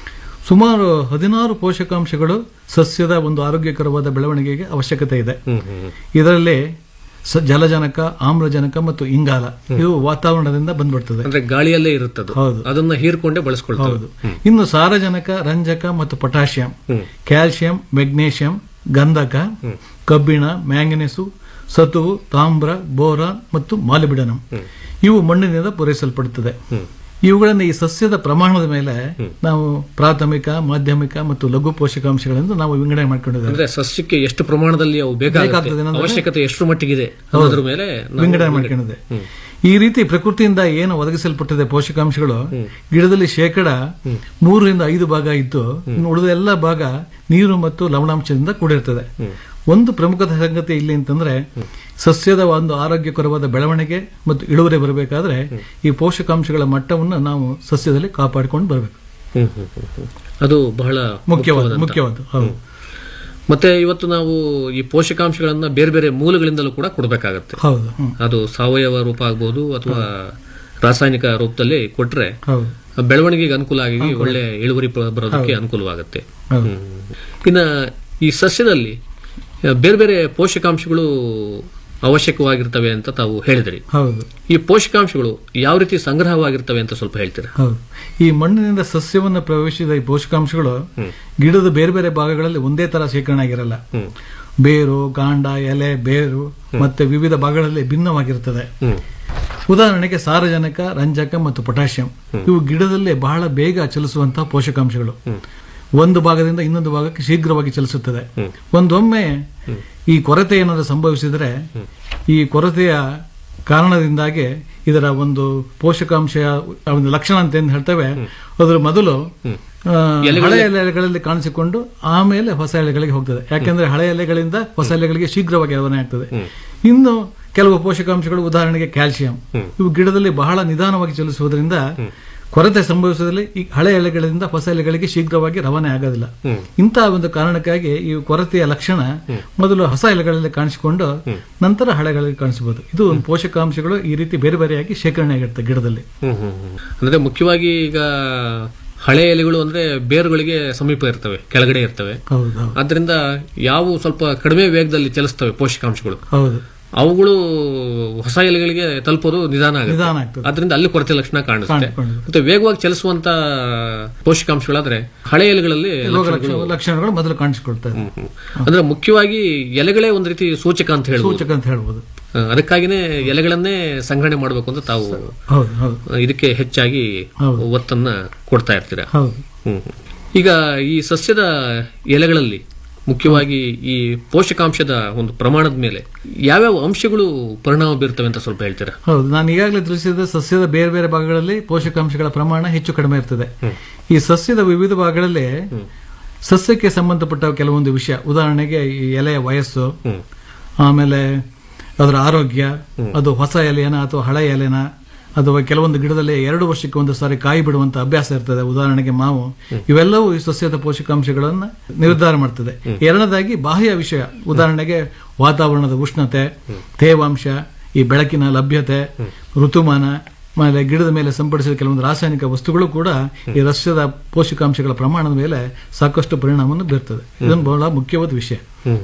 ಸುಮಾರು ಹದಿನಾರು ಪೋಷಕಾಂಶಗಳು ಸಸ್ಯದ ಒಂದು ಆರೋಗ್ಯಕರವಾದ ಬೆಳವಣಿಗೆಗೆ ಅವಶ್ಯಕತೆ ಇದೆ ಹ್ಮ್ ಹ್ಮ್ ಇದರಲ್ಲಿ ಸ- ಜಲಜನಕ ಆಮ್ಲಜನಕ ಮತ್ತು ಇಂಗಾಲ ಇದು ವಾತಾವರಣದಿಂದ ಬಂದ್ಬಿಡ್ತದೆ ಅಂದ್ರೆ ಗಾಳಿಯಲ್ಲೇ ಇರುತ್ತದು ಹೌದು. ಅದನ್ನ ಹೀರ್ಕೊಂಡೇ ಬಳಸ್ಕೊಳ್ತಾರೆ ಹೌದು ಇನ್ನು ಸಾರಜನಕ ರಂಜಕ ಮತ್ತು ಪೊಟ್ಯಾಷಿಯಂ ಕ್ಯಾಲ್ಸಿಯಂ ಮೆಗ್ನೀಷಿಯಂ ಗಂಧಕ ಕಬ್ಬಿಣ ಮ್ಯಾಂಗನೀಸು ಸತುವು ತಾಮ್ರ ಬೋರಾನ್ ಮತ್ತು ಮಾಲಿಬಿಡನಂ ಇವು ಮಣ್ಣಿನಿಂದ ಪೂರೈಸಲ್ಪಡುತ್ತದೆ ಇವುಗಳನ್ನು ಈ ಸಸ್ಯದ ಪ್ರಮಾಣದ ಮೇಲೆ ನಾವು ಪ್ರಾಥಮಿಕ ಮಾಧ್ಯಮಿಕ ಮತ್ತು ಲಘು ಪೋಷಕಾಂಶಗಳನ್ನು ನಾವು ವಿಂಗಡಣೆ ಮಾಡ್ಕೊಂಡಿದ್ದೇವೆ ಅಂದ್ರೆ ಸಸ್ಯಕ್ಕೆ ಎಷ್ಟು ಪ್ರಮಾಣದಲ್ಲಿ ಅವು ಬೇಕಾಗುತ್ತೆ ಬೇಕಾಗ್ತದೆ ಅನ್ನೋದನ್ನ- ಅವಶ್ಯಕತೆ ಎಷ್ಟು ಮಟ್ಟಿಗಿದೆ ಅನ್ನೋದ್ರ ಮೇಲೆ ನಾವು ವಿಂಗಡಣೆ ಮಾಡ್ಕೊಂಡಿದೆ ಈ ರೀತಿ ಪ್ರಕೃತಿಯಿಂದ ಏನು ಒದಗಿಸಲ್ಪಟ್ಟಿದೆ ಪೋಷಕಾಂಶಗಳು ಗಿಡದಲ್ಲಿ ಶೇಕಡ ಮೂರರಿಂದ ಐದು ಭಾಗ ಇದ್ದು ಇನ್ನು ಉಳಿದ ಎಲ್ಲ ಭಾಗ ನೀರು ಮತ್ತು ಲವಣಾಂಶದಿಂದ ಕೂಡಿರ್ತದೆ ಒಂದು ಪ್ರಮುಖ ಸಂಗತಿ ಇಲ್ಲಿ ಅಂತಂದ್ರೆ ಸಸ್ಯದ ಒಂದು ಆರೋಗ್ಯಕರವಾದ ಬೆಳವಣಿಗೆ ಮತ್ತು ಇಳುವರಿ ಬರಬೇಕಾದ್ರೆ ಈ ಪೋಷಕಾಂಶಗಳ ಮಟ್ಟವನ್ನು ನಾವು ಸಸ್ಯದಲ್ಲಿ ಕಾಪಾಡಿಕೊಂಡು ಬರಬೇಕು ಹ್ಮ್, ಹ್ಮ್, ಹ್ಮ್, ಹ್ಮ್. ಅದು ಬಹಳ ಮುಖ್ಯವಾದ ಮುಖ್ಯವಾದಂತ. ಮುಖ್ಯವಾದ ಹೌದು ಮತ್ತೆ ಇವತ್ತು ನಾವು ಈ ಪೋಷಕಾಂಶಗಳನ್ನ ಬೇರೆ ಬೇರೆ ಮೂಲಗಳಿಂದಲೂ ಕೂಡ ಕೊಡಬೇಕಾಗತ್ತೆ ಹೌದು ಹ್ಮ್. ಅದು ಸಾವಯವ ರೂಪ ಆಗ್ಬೋದು ಅಥವಾ ರಾಸಾಯನಿಕ ರೂಪದಲ್ಲಿ ಕೊಟ್ರೆ ಹೌದು ಬೆಳವಣಿಗೆಗೆ ಅನುಕೂಲ ಆಗಿ ಒಳ್ಳೆ ಇಳುವರಿ ಬ- ಬರೋದಕ್ಕೆ ಅನುಕೂಲವಾಗುತ್ತೆ ಹೌದು. ಹ್ಮ್. ಇನ್ನ ಈ ಸಸ್ಯದಲ್ಲಿ ಆ, ಬೇರೆ ಬೇರೆ ಪೋಷಕಾಂಶಗಳು ಅವಶ್ಯಕವಾಗಿರ್ತವೆ ಅಂತ ತಾವು ಹೇಳಿದ್ರಿ ಹೌದು ಈ ಪೋಷಕಾಂಶಗಳು ಯಾವ ರೀತಿ ಸಂಗ್ರಹವಾಗಿರ್ತವೆ ಅಂತ ಸ್ವಲ್ಪ ಹೇಳ್ತೀರಾ ಹೌದು ಈ ಮಣ್ಣಿನಿಂದ ಸಸ್ಯವನ್ನು ಪ್ರವೇಶಿಸಿದ ಈ ಪೋಷಕಾಂಶಗಳು ಗಿಡದ ಬೇರೆ ಬೇರೆ ಭಾಗಗಳಲ್ಲಿ ಒಂದೇ ತರ ಶೇಖರಣೆ ಆಗಿರಲ್ಲ ಬೇರು ಕಾಂಡ ಎಲೆ ಬೇರು ಮತ್ತೆ ವಿವಿಧ ಭಾಗಗಳಲ್ಲಿ ಭಿನ್ನವಾಗಿರುತ್ತದೆ ಉದಾಹರಣೆಗೆ ಸಾರಜನಕ ರಂಜಕ ಮತ್ತು ಪೊಟ್ಯಾಷಿಯಂ ಇವು ಗಿಡದಲ್ಲಿ ಬಹಳ ಬೇಗ ಚಲಿಸುವಂತಹ ಪೋಷಕಾಂಶಗಳು ಒಂದು ಭಾಗದಿಂದ ಇನ್ನೊಂದು ಭಾಗಕ್ಕೆ ಶೀಘ್ರವಾಗಿ ಚಲಿಸುತ್ತದೆ ಒಂದೊಮ್ಮೆ ಈ ಕೊರತೆ ಏನಾದರೂ ಸಂಭವಿಸಿದರೆ ಈ ಕೊರತೆಯ ಕಾರಣದಿಂದಾಗಿ ಇದರ ಒಂದು ಪೋಷಕಾಂಶ ಒಂದು ಲಕ್ಷಣ ಅಂತ ಏನ್ ಹೇಳ್ತೇವೆ ಅದರ ಮೊದಲು ಆ, ಹಳೆ ಎಲೆಗಳಲ್ಲಿ ಕಾಣಿಸಿಕೊಂಡು ಆಮೇಲೆ ಹೊಸ ಎಲೆಗಳಿಗೆ ಹೋಗ್ತದೆ ಯಾಕೆಂದ್ರೆ ಹಳೆ ಎಲೆಗಳಿಂದ ಹೊಸ ಎಲೆಗಳಿಗೆ ಶೀಘ್ರವಾಗಿ ರವಾನೆ ಆಗ್ತದೆ ಇನ್ನು ಕೆಲವು ಪೋಷಕಾಂಶಗಳು ಉದಾಹರಣೆಗೆ ಕ್ಯಾಲ್ಸಿಯಂ ಇವು ಗಿಡದಲ್ಲಿ ಬಹಳ ನಿಧಾನವಾಗಿ ಚಲಿಸುವುದರಿಂದ ಕೊರತೆ ಸಂಭವಿಸಿದಲ್ಲಿ ಈ ಹಳೆ ಎಲೆಗಳಿಂದ ಹೊಸ ಎಲೆಗಳಿಗೆ ಶೀಘ್ರವಾಗಿ ರವಾನೆ ಆಗೋದಿಲ್ಲ ಇಂತಹ ಒಂದು ಕಾರಣಕ್ಕಾಗಿ ಈ ಕೊರತೆಯ ಲಕ್ಷಣ ಮೊದಲು ಹೊಸ ಎಲೆಗಳಲ್ಲಿ ಕಾಣಿಸಿಕೊಂಡು ನಂತರ ಹಳೆಗಳಲ್ಲಿ ಕಾಣಿಸಬಹುದು ಇದು ಒಂದು ಪೋಷಕಾಂಶಗಳು ಈ ರೀತಿ ಬೇರೆ ಬೇರೆಯಾಗಿ ಶೇಖರಣೆ ಆಗಿರುತ್ತೆ ಗಿಡದಲ್ಲಿ ಅಂದ್ರೆ ಮುಖ್ಯವಾಗಿ ಈಗ ಹಳೆ ಎಲೆಗಳು ಅಂದ್ರೆ ಬೇರುಗಳಿಗೆ ಸಮೀಪ ಇರ್ತವೆ ಕೆಳಗಡೆ ಇರ್ತವೆ ಹೌದು ಹೌದು ಆದ್ರಿಂದ ಯಾವ ಸ್ವಲ್ಪ ಕಡಿಮೆ ವೇಗದಲ್ಲಿ ಚಲಿಸ್ತವೆ ಪೋಷಕಾಂಶಗಳು ಹೌದು ಅವುಗಳು ಹೊಸ ಎಲೆಗಳಿಗೆ ತಲುಪೋದು ನಿಧಾನ ಆಗುತ್ತೆ ನಿಧಾನ ಆಗ್ತದೆ ಅದರಿಂದ ಅಲ್ಲಿ ಕೊರತೆ ಲಕ್ಷಣ ಕಾಣಿಸುತ್ತೆ ಕಾಣಿಸ್ಕೊಂಡು. ಮತ್ತೆ ವೇಗವಾಗಿ ಚಲಿಸುವಂತ ಪೋಷಕಾಂಶಗಳಾದ್ರೆ ಹಳೆ ಎಲೆಗಳಲ್ಲಿ ರೋಗ ಲಕ್ಷಣಗಳು- ಲಕ್ಷಣ- ಲಕ್ಷಣಗಳು ಮೊದಲು ಕಾಣಿಸಿಕೊಳ್ತದೆ ಹ್ಮ್. ಅಂದ್ರೆ ಮುಖ್ಯವಾಗಿ ಎಲೆಗಳೇ ಒಂದು ರೀತಿ ಸೂಚಕ ಅಂತ ಹೇಳ್ಬೋದು ಸೂಚಕ ಅಂತ ಹೇಳ್ಬೋದು ಆ, ಅದಕ್ಕಾಗಿನೇ ಎಲೆಗಳನ್ನೇ ಸಂಗ್ರಹಣೆ ಮಾಡಬೇಕು ಅಂತ ತಾವು ಹೌದು ಹೌದು ಆ, ಇದಕ್ಕೆ ಹೆಚ್ಚಾಗಿ ಹೌದು. ಒತ್ತನ್ನ ಕೊಡ್ತಾ ಇರ್ತೀರಾ ಹೌದು ಹ್ಮ್. ಈಗ ಈ ಸಸ್ಯದ ಎಲೆಗಳಲ್ಲಿ ಮುಖ್ಯವಾಗಿ ಈ ಪೋಷಕಾಂಶದ ಒಂದು ಪ್ರಮಾಣದ ಮೇಲೆ ಯಾವ್ಯಾವ ಅಂಶಗಳು ಪರಿಣಾಮ ಬೀರ್ತವೆ ಅಂತ ಸ್ವಲ್ಪ ಹೇಳ್ತೀರಾ ಹೌದು ನಾನು ಈಗಾಗಲೇ ತಿಳಿಸಿದ ಸಸ್ಯದ ಬೇರೆ ಬೇರೆ ಭಾಗಗಳಲ್ಲಿ ಪೋಷಕಾಂಶಗಳ ಪ್ರಮಾಣ ಹೆಚ್ಚು ಕಡಿಮೆ ಇರ್ತದೆ ಈ ಸಸ್ಯದ ವಿವಿಧ ಭಾಗಗಳಲ್ಲಿ ಸಸ್ಯಕ್ಕೆ ಸಂಬಂಧಪಟ್ಟ ಕೆಲವೊಂದು ವಿಷಯ ಉದಾಹರಣೆಗೆ ಈ ಎಲೆಯ ವಯಸ್ಸು ಆಮೇಲೆ ಅದರ ಆರೋಗ್ಯ ಅದು ಹೊಸ ಎಲೆನ ಅಥವಾ ಹಳೆ ಎಲೆನ ಅಥವಾ ಕೆಲವೊಂದು ಗಿಡದಲ್ಲಿ ಎರಡು ವರ್ಷಕ್ಕೆ ಒಂದು ಸಾರಿ ಕಾಯಿ ಬಿಡುವಂತ ಅಭ್ಯಾಸ ಇರ್ತದೆ ಉದಾಹರಣೆಗೆ ಮಾವು ಇವೆಲ್ಲವೂ ಈ ಸಸ್ಯದ ಪೋಷಕಾಂಶಗಳನ್ನು ನಿರ್ಧಾರ ಮಾಡ್ತದೆ ಎರಡನೇದಾಗಿ ಬಾಹ್ಯ ವಿಷಯ ಉದಾಹರಣೆಗೆ ವಾತಾವರಣದ ಉಷ್ಣತೆ ತೇವಾಂಶ ಈ ಬೆಳಕಿನ ಲಭ್ಯತೆ ಋತುಮಾನ ಆಮೇಲೆ ಗಿಡದ ಮೇಲೆ ಸಂಪಡಿಸಿದ ಕೆಲವೊಂದು ರಾಸಾಯನಿಕ ವಸ್ತುಗಳು ಕೂಡ ಈ ರಸ್ಯದ ಪೋಷಕಾಂಶಗಳ ಪ್ರಮಾಣದ ಮೇಲೆ ಸಾಕಷ್ಟು ಪರಿಣಾಮವನ್ನು ಬೀರ್ತದೆ ಇದೊಂದು ಬಹಳ ಮುಖ್ಯವಾದ ವಿಷಯ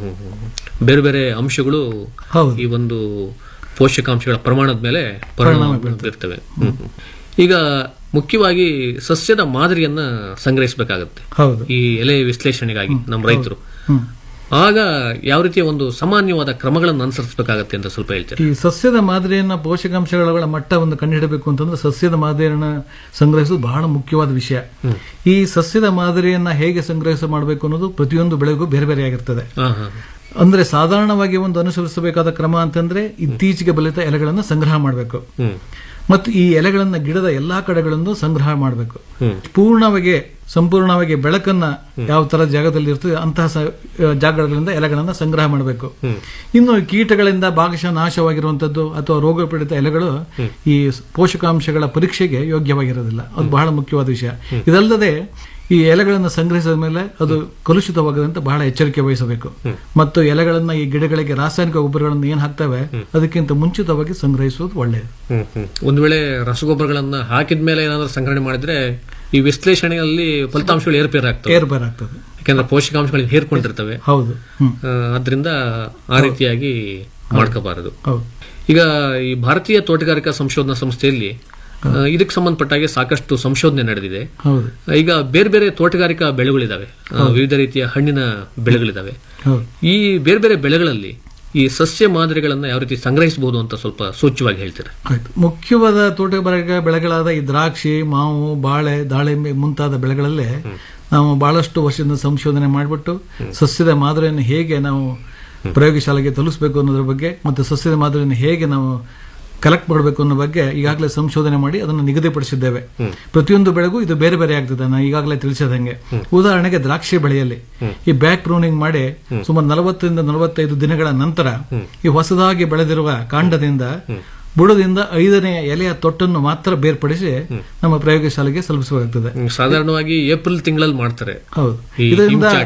ಬೇರೆ ಬೇರೆ ಅಂಶಗಳು ಹೌದು. ಈ ಒಂದು ಪೋಷಕಾಂಶಗಳ ಪ್ರಮಾಣದ ಮೇಲೆ ಪರಿಣಾಮ ಬೀರ್ತವೆ ಹ್ಮ್. ಈಗ ಮುಖ್ಯವಾಗಿ ಸಸ್ಯದ ಮಾದರಿಯನ್ನ ಸಂಗ್ರಹಿಸಬೇಕಾಗತ್ತೆ ಹೌದು ಈ ಎಲೆ ವಿಶ್ಲೇಷಣೆಗಾಗಿ ನಮ್ಮ ರೈತರು ಹ್ಮ್. ಆಗ ಯಾವ ರೀತಿಯ ಒಂದು ಸಾಮಾನ್ಯವಾದ ಕ್ರಮಗಳನ್ನು ಅನುಸರಿಸಬೇಕಾಗತ್ತೆ ಅಂತ ಸ್ವಲ್ಪ ಹೇಳ್ತೀರಾ ಈ ಸಸ್ಯದ ಮಾದರಿಯನ್ನ ಪೋಷಕಾಂಶಗಳ ಮಟ್ಟವನ್ನು ಕಂಡುಹಿಡಬೇಕು ಅಂತಂದ್ರೆ ಸಸ್ಯದ ಮಾದರಿಯನ್ನ ಸಂಗ್ರಹಿಸುವುದು ಬಹಳ ಮುಖ್ಯವಾದ ವಿಷಯ ಈ ಸಸ್ಯದ ಮಾದರಿಯನ್ನ ಹೇಗೆ ಸಂಗ್ರಹಿಸ ಮಾಡಬೇಕು ಅನ್ನೋದು ಪ್ರತಿಯೊಂದು ಬೆಳೆಗೂ ಬೇರೆ ಬೇರೆ ಆಗಿರ್ತದೆ ಹಾ ಹಾ ಅಂದ್ರೆ ಸಾಧಾರಣವಾಗಿ ಒಂದು ಅನುಸರಿಸಬೇಕಾದ ಕ್ರಮ ಅಂತಂದ್ರೆ ಇತ್ತೀಚೆಗೆ ಬಲಿತ ಎಲೆಗಳನ್ನು ಸಂಗ್ರಹ ಮಾಡಬೇಕು ಹ್ಮ್ ಮತ್ತು ಈ ಎಲೆಗಳನ್ನ ಗಿಡದ ಎಲ್ಲಾ ಕಡೆಗಳನ್ನು ಸಂಗ್ರಹ ಮಾಡಬೇಕು ಹ್ಮ್. ಪೂರ್ಣವಾಗಿ ಸಂಪೂರ್ಣವಾಗಿ ಬೆಳಕನ್ನ ಯಾವ ತರ ಜಾಗದಲ್ಲಿ ಇರ್ತದೆ ಅಂತಹ ಸ- ಜಾಗಗಳಿಂದ ಎಲೆಗಳನ್ನ ಸಂಗ್ರಹ ಮಾಡಬೇಕು ಇನ್ನು ಕೀಟಗಳಿಂದ ಭಾಗಶಃ ನಾಶವಾಗಿರುವಂತದ್ದು ಅಥವಾ ರೋಗ ಪೀಡಿತ ಎಲೆಗಳು ಈ ಪೋಷಕಾಂಶಗಳ ಪರೀಕ್ಷೆಗೆ ಯೋಗ್ಯವಾಗಿರೋದಿಲ್ಲ ಅದು ಬಹಳ ಮುಖ್ಯವಾದ ವಿಷಯ ಇದಲ್ಲದೆ ಈ ಎಲೆಗಳನ್ನು ಸಂಗ್ರಹಿಸಿದ ಮೇಲೆ ಅದು ಕಲುಷಿತವಾಗದಂತೆ ಬಹಳ ಎಚ್ಚರಿಕೆ ವಹಿಸಬೇಕು ಮತ್ತು ಎಲೆಗಳನ್ನ ಈ ಗಿಡಗಳಿಗೆ ರಾಸಾಯನಿಕ ಗೊಬ್ಬರಗಳನ್ನು ಏನ್ ಹಾಕ್ತವೆ ಅದಕ್ಕಿಂತ ಮುಂಚಿತವಾಗಿ ಸಂಗ್ರಹಿಸುವುದು ಒಳ್ಳೆಯದು ಹ್ಮ್ ಹ್ಮ್. ಒಂದ್ ವೇಳೆ ರಸಗೊಬ್ಬರಗಳನ್ನ ಹಾಕಿದ ಮೇಲೆ ಏನಾದ್ರೂ ಸಂಗ್ರಹಣೆ ಮಾಡಿದ್ರೆ ಈ ವಿಶ್ಲೇಷಣೆಯಲ್ಲಿ ಫಲಿತಾಂಶಗಳು ಏರ್ಪೇರ್ ಆಗ್ತವೆ ಏರ್ಪೇರಾಗ್ತದೆ ಯಾಕಂದ್ರೆ ಪೋಷಕಾಂಶಗಳು ಹೇರ್ಕೊಂಡಿರ್ತವೆ ಹೌದು ಹ್ಮ್ ಆ, ಅದರಿಂದ ಆ ರೀತಿಯಾಗಿ ಮಾಡ್ಕೋಬಾರದು ಹೌದು ಈಗ ಈ ಭಾರತೀಯ ತೋಟಗಾರಿಕಾ ಸಂಶೋಧನಾ ಸಂಸ್ಥೆಯಲ್ಲಿ ಆ, ಇದಕ್ಕೆ ಸಂಬಂಧಪಟ್ಟಾಗೆ ಸಾಕಷ್ಟು ಸಂಶೋಧನೆ ನಡೆದಿದೆ ಹೌದು ಈಗ ಬೇರೆ ಬೇರೆ ತೋಟಗಾರಿಕಾ ಬೆಳೆಗಳಿದಾವೆ ಆ, ವಿವಿಧ ರೀತಿಯ ಹಣ್ಣಿನ ಬೆಳೆಗಳಿದಾವೆ ಹೌದು ಈ ಬೇರೆ ಬೇರೆ ಬೆಳೆಗಳಲ್ಲಿ ಈ ಸಸ್ಯ ಮಾದರಿಗಳನ್ನ ಯಾವ ರೀತಿ ಸಂಗ್ರಹಿಸಬಹುದು ಅಂತ ಸ್ವಲ್ಪ ಸೂಚ್ಯವಾಗಿ ಹೇಳ್ತೀರಾ ಆಯ್ತು ಮುಖ್ಯವಾದ ತೋಟಗಾರಿಕಾ ಬೆಳೆಗಳಾದ ಈ ದ್ರಾಕ್ಷಿ ಮಾವು ಬಾಳೆ ದಾಳಿಂಬೆ ಮುಂತಾದ ಬೆಳೆಗಳಲ್ಲಿ ನಾವು ಬಹಳಷ್ಟು ವರ್ಷದಿಂದ ಸಂಶೋಧನೆ ಮಾಡಿಬಿಟ್ಟು ಸಸ್ಯದ ಮಾದರಿಯನ್ನು ಹೇಗೆ ನಾವು ಪ್ರಯೋಗಶಾಲೆಗೆ ತಲುಪಿಸಬೇಕು ಅನ್ನೋದ್ರ ಬಗ್ಗೆ ಮತ್ತು ಸಸ್ಯದ ಮಾದರಿಯನ್ನು ಹೇಗೆ ನಾವು ಕಲೆಕ್ಟ್ ಮಾಡಬೇಕು ಅನ್ನೋ ಬಗ್ಗೆ ಈಗಾಗಲೇ ಸಂಶೋಧನೆ ಮಾಡಿ ಅದನ್ನು ನಿಗದಿಪಡಿಸಿದ್ದೇವೆ ಪ್ರತಿಯೊಂದು ಬೆಳೆಗೂ ಇದು ಬೇರೆ ಬೇರೆ ಆಗ್ತದೆ ನಾನು ಈಗಾಗಲೇ ತಿಳಿಸಿದಂಗೆ ಉದಾಹರಣೆಗೆ ದ್ರಾಕ್ಷಿ ಬೆಳೆಯಲ್ಲಿ ಈ ಬ್ಯಾಕ್ ಪ್ರೂನಿಂಗ್ ಮಾಡಿ ಸುಮಾರು ನಲವತ್ತರಿಂದ ನಲವತ್ತೈದು ದಿನಗಳ ನಂತರ ಈ ಹೊಸದಾಗಿ ಬೆಳೆದಿರುವ ಕಾಂಡದಿಂದ ಬುಡದಿಂದ ಐದನೆಯ ಎಲೆಯ ತೊಟ್ಟನ್ನು ಮಾತ್ರ ಬೇರ್ಪಡಿಸಿ ನಮ್ಮ ಪ್ರಯೋಗಶಾಲೆಗೆ ಸಲ್ಲಿಸಬೇಕಾಗ್ತದೆ ಹ್ಮ್, ಸಾಧಾರಣವಾಗಿ ಏಪ್ರಿಲ್ ತಿಂಗಳಲ್ಲಿ ಮಾಡ್ತಾರೆ ಹೌದು ಈ ಇದರಿಂದ ಹಿಮ್ ಚಾಟ್ನಿ.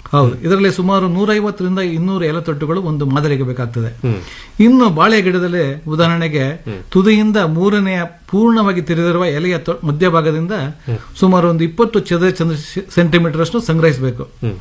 ಹೌದು ಇದರಲ್ಲಿ ಸುಮಾರು ನೂರೈವತ್ತರಿಂದ ಇನ್ನೂರು ಎಲೆತೊಟ್ಟುಗಳು ಒಂದು ಮಾದರಿಗೆ ಬೇಕಾಗ್ತದೆ ಇನ್ನು ಬಾಳೆ ಗಿಡದಲ್ಲಿ ಉದಾಹರಣೆಗೆ ತುದಿಯಿಂದ ಮೂರನೆಯ ಪೂರ್ಣವಾಗಿ ತಿರಿದಿರುವ ಎಲೆಯ ತೊ- ಮಧ್ಯಭಾಗದಿಂದ ಸುಮಾರು ಒಂದು ಇಪ್ಪತ್ತು ಚದರ ಚಂದ್ರ ಸೆಂಟಿಮೀಟರ್ ಅಷ್ಟು ಸಂಗ್ರಹಿಸಬೇಕು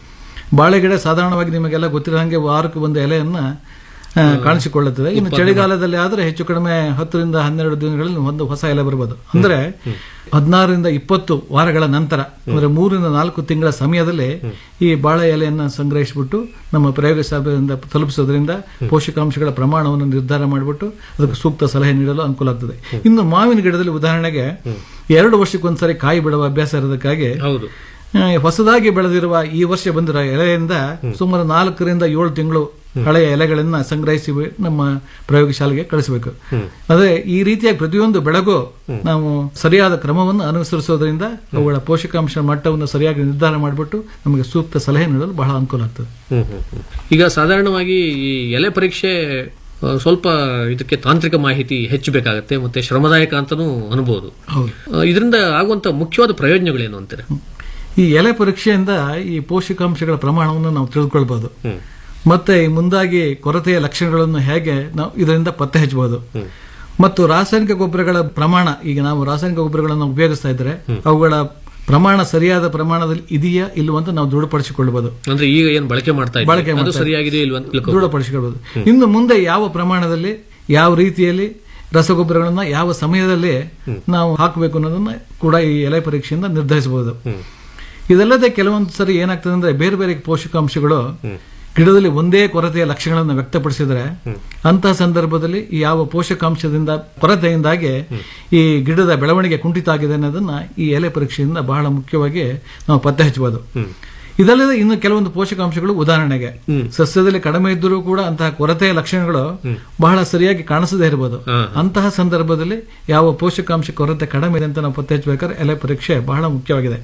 ಬಾಳೆ ಗಿಡ ಸಾಧಾರಣವಾಗಿ ನಿಮಗೆಲ್ಲ ಗೊತ್ತಿರೋ ಹಾಗೆ ವಾರಕ್ಕೆ ಒಂದು ಎಲೆಯನ್ನ ಆ, ಕಾಣಿಸಿಕೊಳ್ಳುತ್ತದೆ ಇನ್ನು ಚಳಿಗಾಲದಲ್ಲಿ ಆದ್ರೆ ಹೆಚ್ಚು ಕಡಿಮೆ ಹತ್ತರಿಂದ ಹನ್ನೆರಡು ದಿನಗಳಲ್ಲಿ ಒಂದು ಹೊಸ ಎಲೆ ಬರಬಹುದು ಅಂದ್ರೆ ಹದಿನಾರರಿಂದ ಇಪ್ಪತ್ತು ವಾರಗಳ ನಂತರ ಅಂದ್ರೆ ಮೂರರಿಂದ ನಾಲ್ಕು ತಿಂಗಳ ಸಮಯದಲ್ಲಿ ಈ ಬಾಳೆ ಎಲೆಯನ್ನ ಸಂಗ್ರಹಿಸಿಬಿಟ್ಟು ನಮ್ಮ ಪ್ರಯೋಗಶಾಲೆಯಿಂದ ತಲುಪಿಸೋದ್ರಿಂದ ಪೋಷಕಾಂಶಗಳ ಪ್ರಮಾಣವನ್ನು ನಿರ್ಧಾರ ಮಾಡಿಬಿಟ್ಟು ಅದಕ್ಕೆ ಸೂಕ್ತ ಸಲಹೆ ನೀಡಲು ಅನುಕೂಲ ಆಗ್ತದೆ ಇನ್ನು ಮಾವಿನ ಗಿಡದಲ್ಲಿ ಉದಾಹರಣೆಗೆ ಎರಡು ವರ್ಷಕ್ಕೊಂದ್ಸರಿ ಕಾಯಿ ಬಿಡುವ ಅಭ್ಯಾಸ ಇರೋದಕ್ಕಾಗಿ ಹೌದು ಆ, ಹೊಸದಾಗಿ ಬೆಳೆದಿರುವ ಈ ವರ್ಷ ಬಂದಿರೋ ಎಲೆಯಿಂದ ಸುಮಾರು ನಾಲ್ಕರಿಂದ ಏಳು ತಿಂಗಳು ಹಳೆಯ ಎಲೆಗಳನ್ನ ಸಂಗ್ರಹಿಸಿ ನಮ್ಮ ಪ್ರಯೋಗಶಾಲೆಗೆ ಕಳಿಸಬೇಕು ಅದೇ ಈ ರೀತಿಯಾಗಿ ಪ್ರತಿಯೊಂದು ಬೆಳೆಗೂ ನಾವು ಸರಿಯಾದ ಕ್ರಮವನ್ನು ಅನುಸರಿಸೋದ್ರಿಂದ ಅವುಗಳ ಪೋಷಕಾಂಶ ಮಟ್ಟವನ್ನು ಸರಿಯಾಗಿ ನಿರ್ಧಾರ ಮಾಡಿಬಿಟ್ಟು ನಮಗೆ ಸೂಕ್ತ ಸಲಹೆ ನೀಡಲು ಬಹಳ ಅನುಕೂಲ ಆಗ್ತದೆ ಹ್ಮ್, ಹ್ಮ್, ಹ್ಮ್. ಈಗ ಸಾಧಾರಣವಾಗಿ ಈ ಎಲೆ ಪರೀಕ್ಷೆ ಆ, ಸ್ವಲ್ಪ ಇದಕ್ಕೆ ತಾಂತ್ರಿಕ ಮಾಹಿತಿ ಹೆಚ್ಚು ಬೇಕಾಗತ್ತೆ ಮತ್ತೆ ಶ್ರಮದಾಯಕ ಅಂತಾನೂ ಅನ್ಬೋದು ಹೌದು ಆ, ಇದರಿಂದ ಆಗುವಂತ ಮುಖ್ಯವಾದ ಪ್ರಯೋಜನಗಳೇನು ಅಂತಾರೆ ಈ ಎಲೆ ಪರೀಕ್ಷೆಯಿಂದ ಈ ಪೋಷಕಾಂಶಗಳ ಪ್ರಮಾಣವನ್ನು ನಾವು ತಿಳ್ಕೊಳ್ಬಹುದು ಹ್ಮ್. ಮತ್ತೆ ಈ ಮುಂದಾಗಿ ಕೊರತೆಯ ಲಕ್ಷಣಗಳನ್ನು ಹೇಗೆ ನಾವು ಇದರಿಂದ ಪತ್ತೆ ಹಚ್ಚಬಹುದು ಮತ್ತು ರಾಸಾಯನಿಕ ಗೊಬ್ಬರಗಳ ಪ್ರಮಾಣ ಈಗ ನಾವು ರಾಸಾಯನಿಕ ಗೊಬ್ಬರಗಳನ್ನು ಉಪಯೋಗಿಸ್ತಾ ಇದ್ರೆ ಅವುಗಳ ಪ್ರಮಾಣ ಸರಿಯಾದ ಪ್ರಮಾಣದಲ್ಲಿ ಇದೆಯಾ ಇಲ್ವಾ ಅಂತ ನಾವು ದೃಢಪಡಿಸಿಕೊಳ್ಳಬಹುದು ಅಂದ್ರೆ ಈಗ ಏನ್ ಬಳಕೆ ಮಾಡ್ತಾ ಬಳಕೆ ಇದ್ದೀವಿ ಅದು ಮಾಡ್ತಾ ಸರಿಯಾಗಿದೆ ಇಲ್ವಾ ಅಂತ ತಿಳ್ಕೊಬೋದು. ದೃಢಪಡಿಸಿಕೊಳ್ಳಬಹುದು ಇನ್ನು ಮುಂದೆ ಯಾವ ಪ್ರಮಾಣದಲ್ಲಿ ಯಾವ ರೀತಿಯಲ್ಲಿ ರಸಗೊಬ್ಬರಗಳನ್ನ ಯಾವ ಸಮಯದಲ್ಲಿ ನಾವು ಹಾಕಬೇಕು ಅನ್ನೋದನ್ನ ಕೂಡ ಈ ಎಲೆ ಪರೀಕ್ಷೆಯಿಂದ ನಿರ್ಧರಿಸಬಹುದು ಇದಲ್ಲದೆ ಕೆಲವೊಂದು ಸರಿ ಏನಾಗ್ತದೆ ಅಂದ್ರೆ ಬೇರೆ ಬೇರೆ ಪೋಷಕಾಂಶಗಳು ಗಿಡದಲ್ಲಿ ಒಂದೇ ಕೊರತೆಯ ಲಕ್ಷಣಗಳನ್ನು ವ್ಯಕ್ತಪಡಿಸಿದರೆ ಅಂತಹ ಸಂದರ್ಭದಲ್ಲಿ ಈ ಯಾವ ಪೋಷಕಾಂಶದಿಂದ ಕೊರತೆಯಿಂದಾಗಿ ಈ ಗಿಡದ ಬೆಳವಣಿಗೆ ಕುಂಠಿತ ಆಗಿದೆ ಅನ್ನೋದನ್ನ ಈ ಎಲೆ ಪರೀಕ್ಷೆಯಿಂದ ಬಹಳ ಮುಖ್ಯವಾಗಿ ನಾವು ಪತ್ತೆ ಹಚ್ಚಬಹುದು ಇದಲ್ಲದೆ ಇನ್ನು ಕೆಲವೊಂದು ಪೋಷಕಾಂಶಗಳು ಉದಾಹರಣೆಗೆ ಸಸ್ಯದಲ್ಲಿ ಕಡಿಮೆ ಇದ್ದರೂ ಕೂಡ ಅಂತಹ ಕೊರತೆಯ ಲಕ್ಷಣಗಳು ಬಹಳ ಸರಿಯಾಗಿ ಕಾಣಿಸದೇ ಇರಬಹುದು ಅಂತಹ ಸಂದರ್ಭದಲ್ಲಿ ಯಾವ ಪೋಷಕಾಂಶ ಕೊರತೆ ಕಡಿಮೆ ಇದೆ ಅಂತ ನಾವು ಪತ್ತೆ ಹಚ್ಚಬೇಕಾದ್ರೆ ಎಲೆ ಪರೀಕ್ಷೆ ಬಹಳ ಮುಖ್ಯವಾಗಿದೆ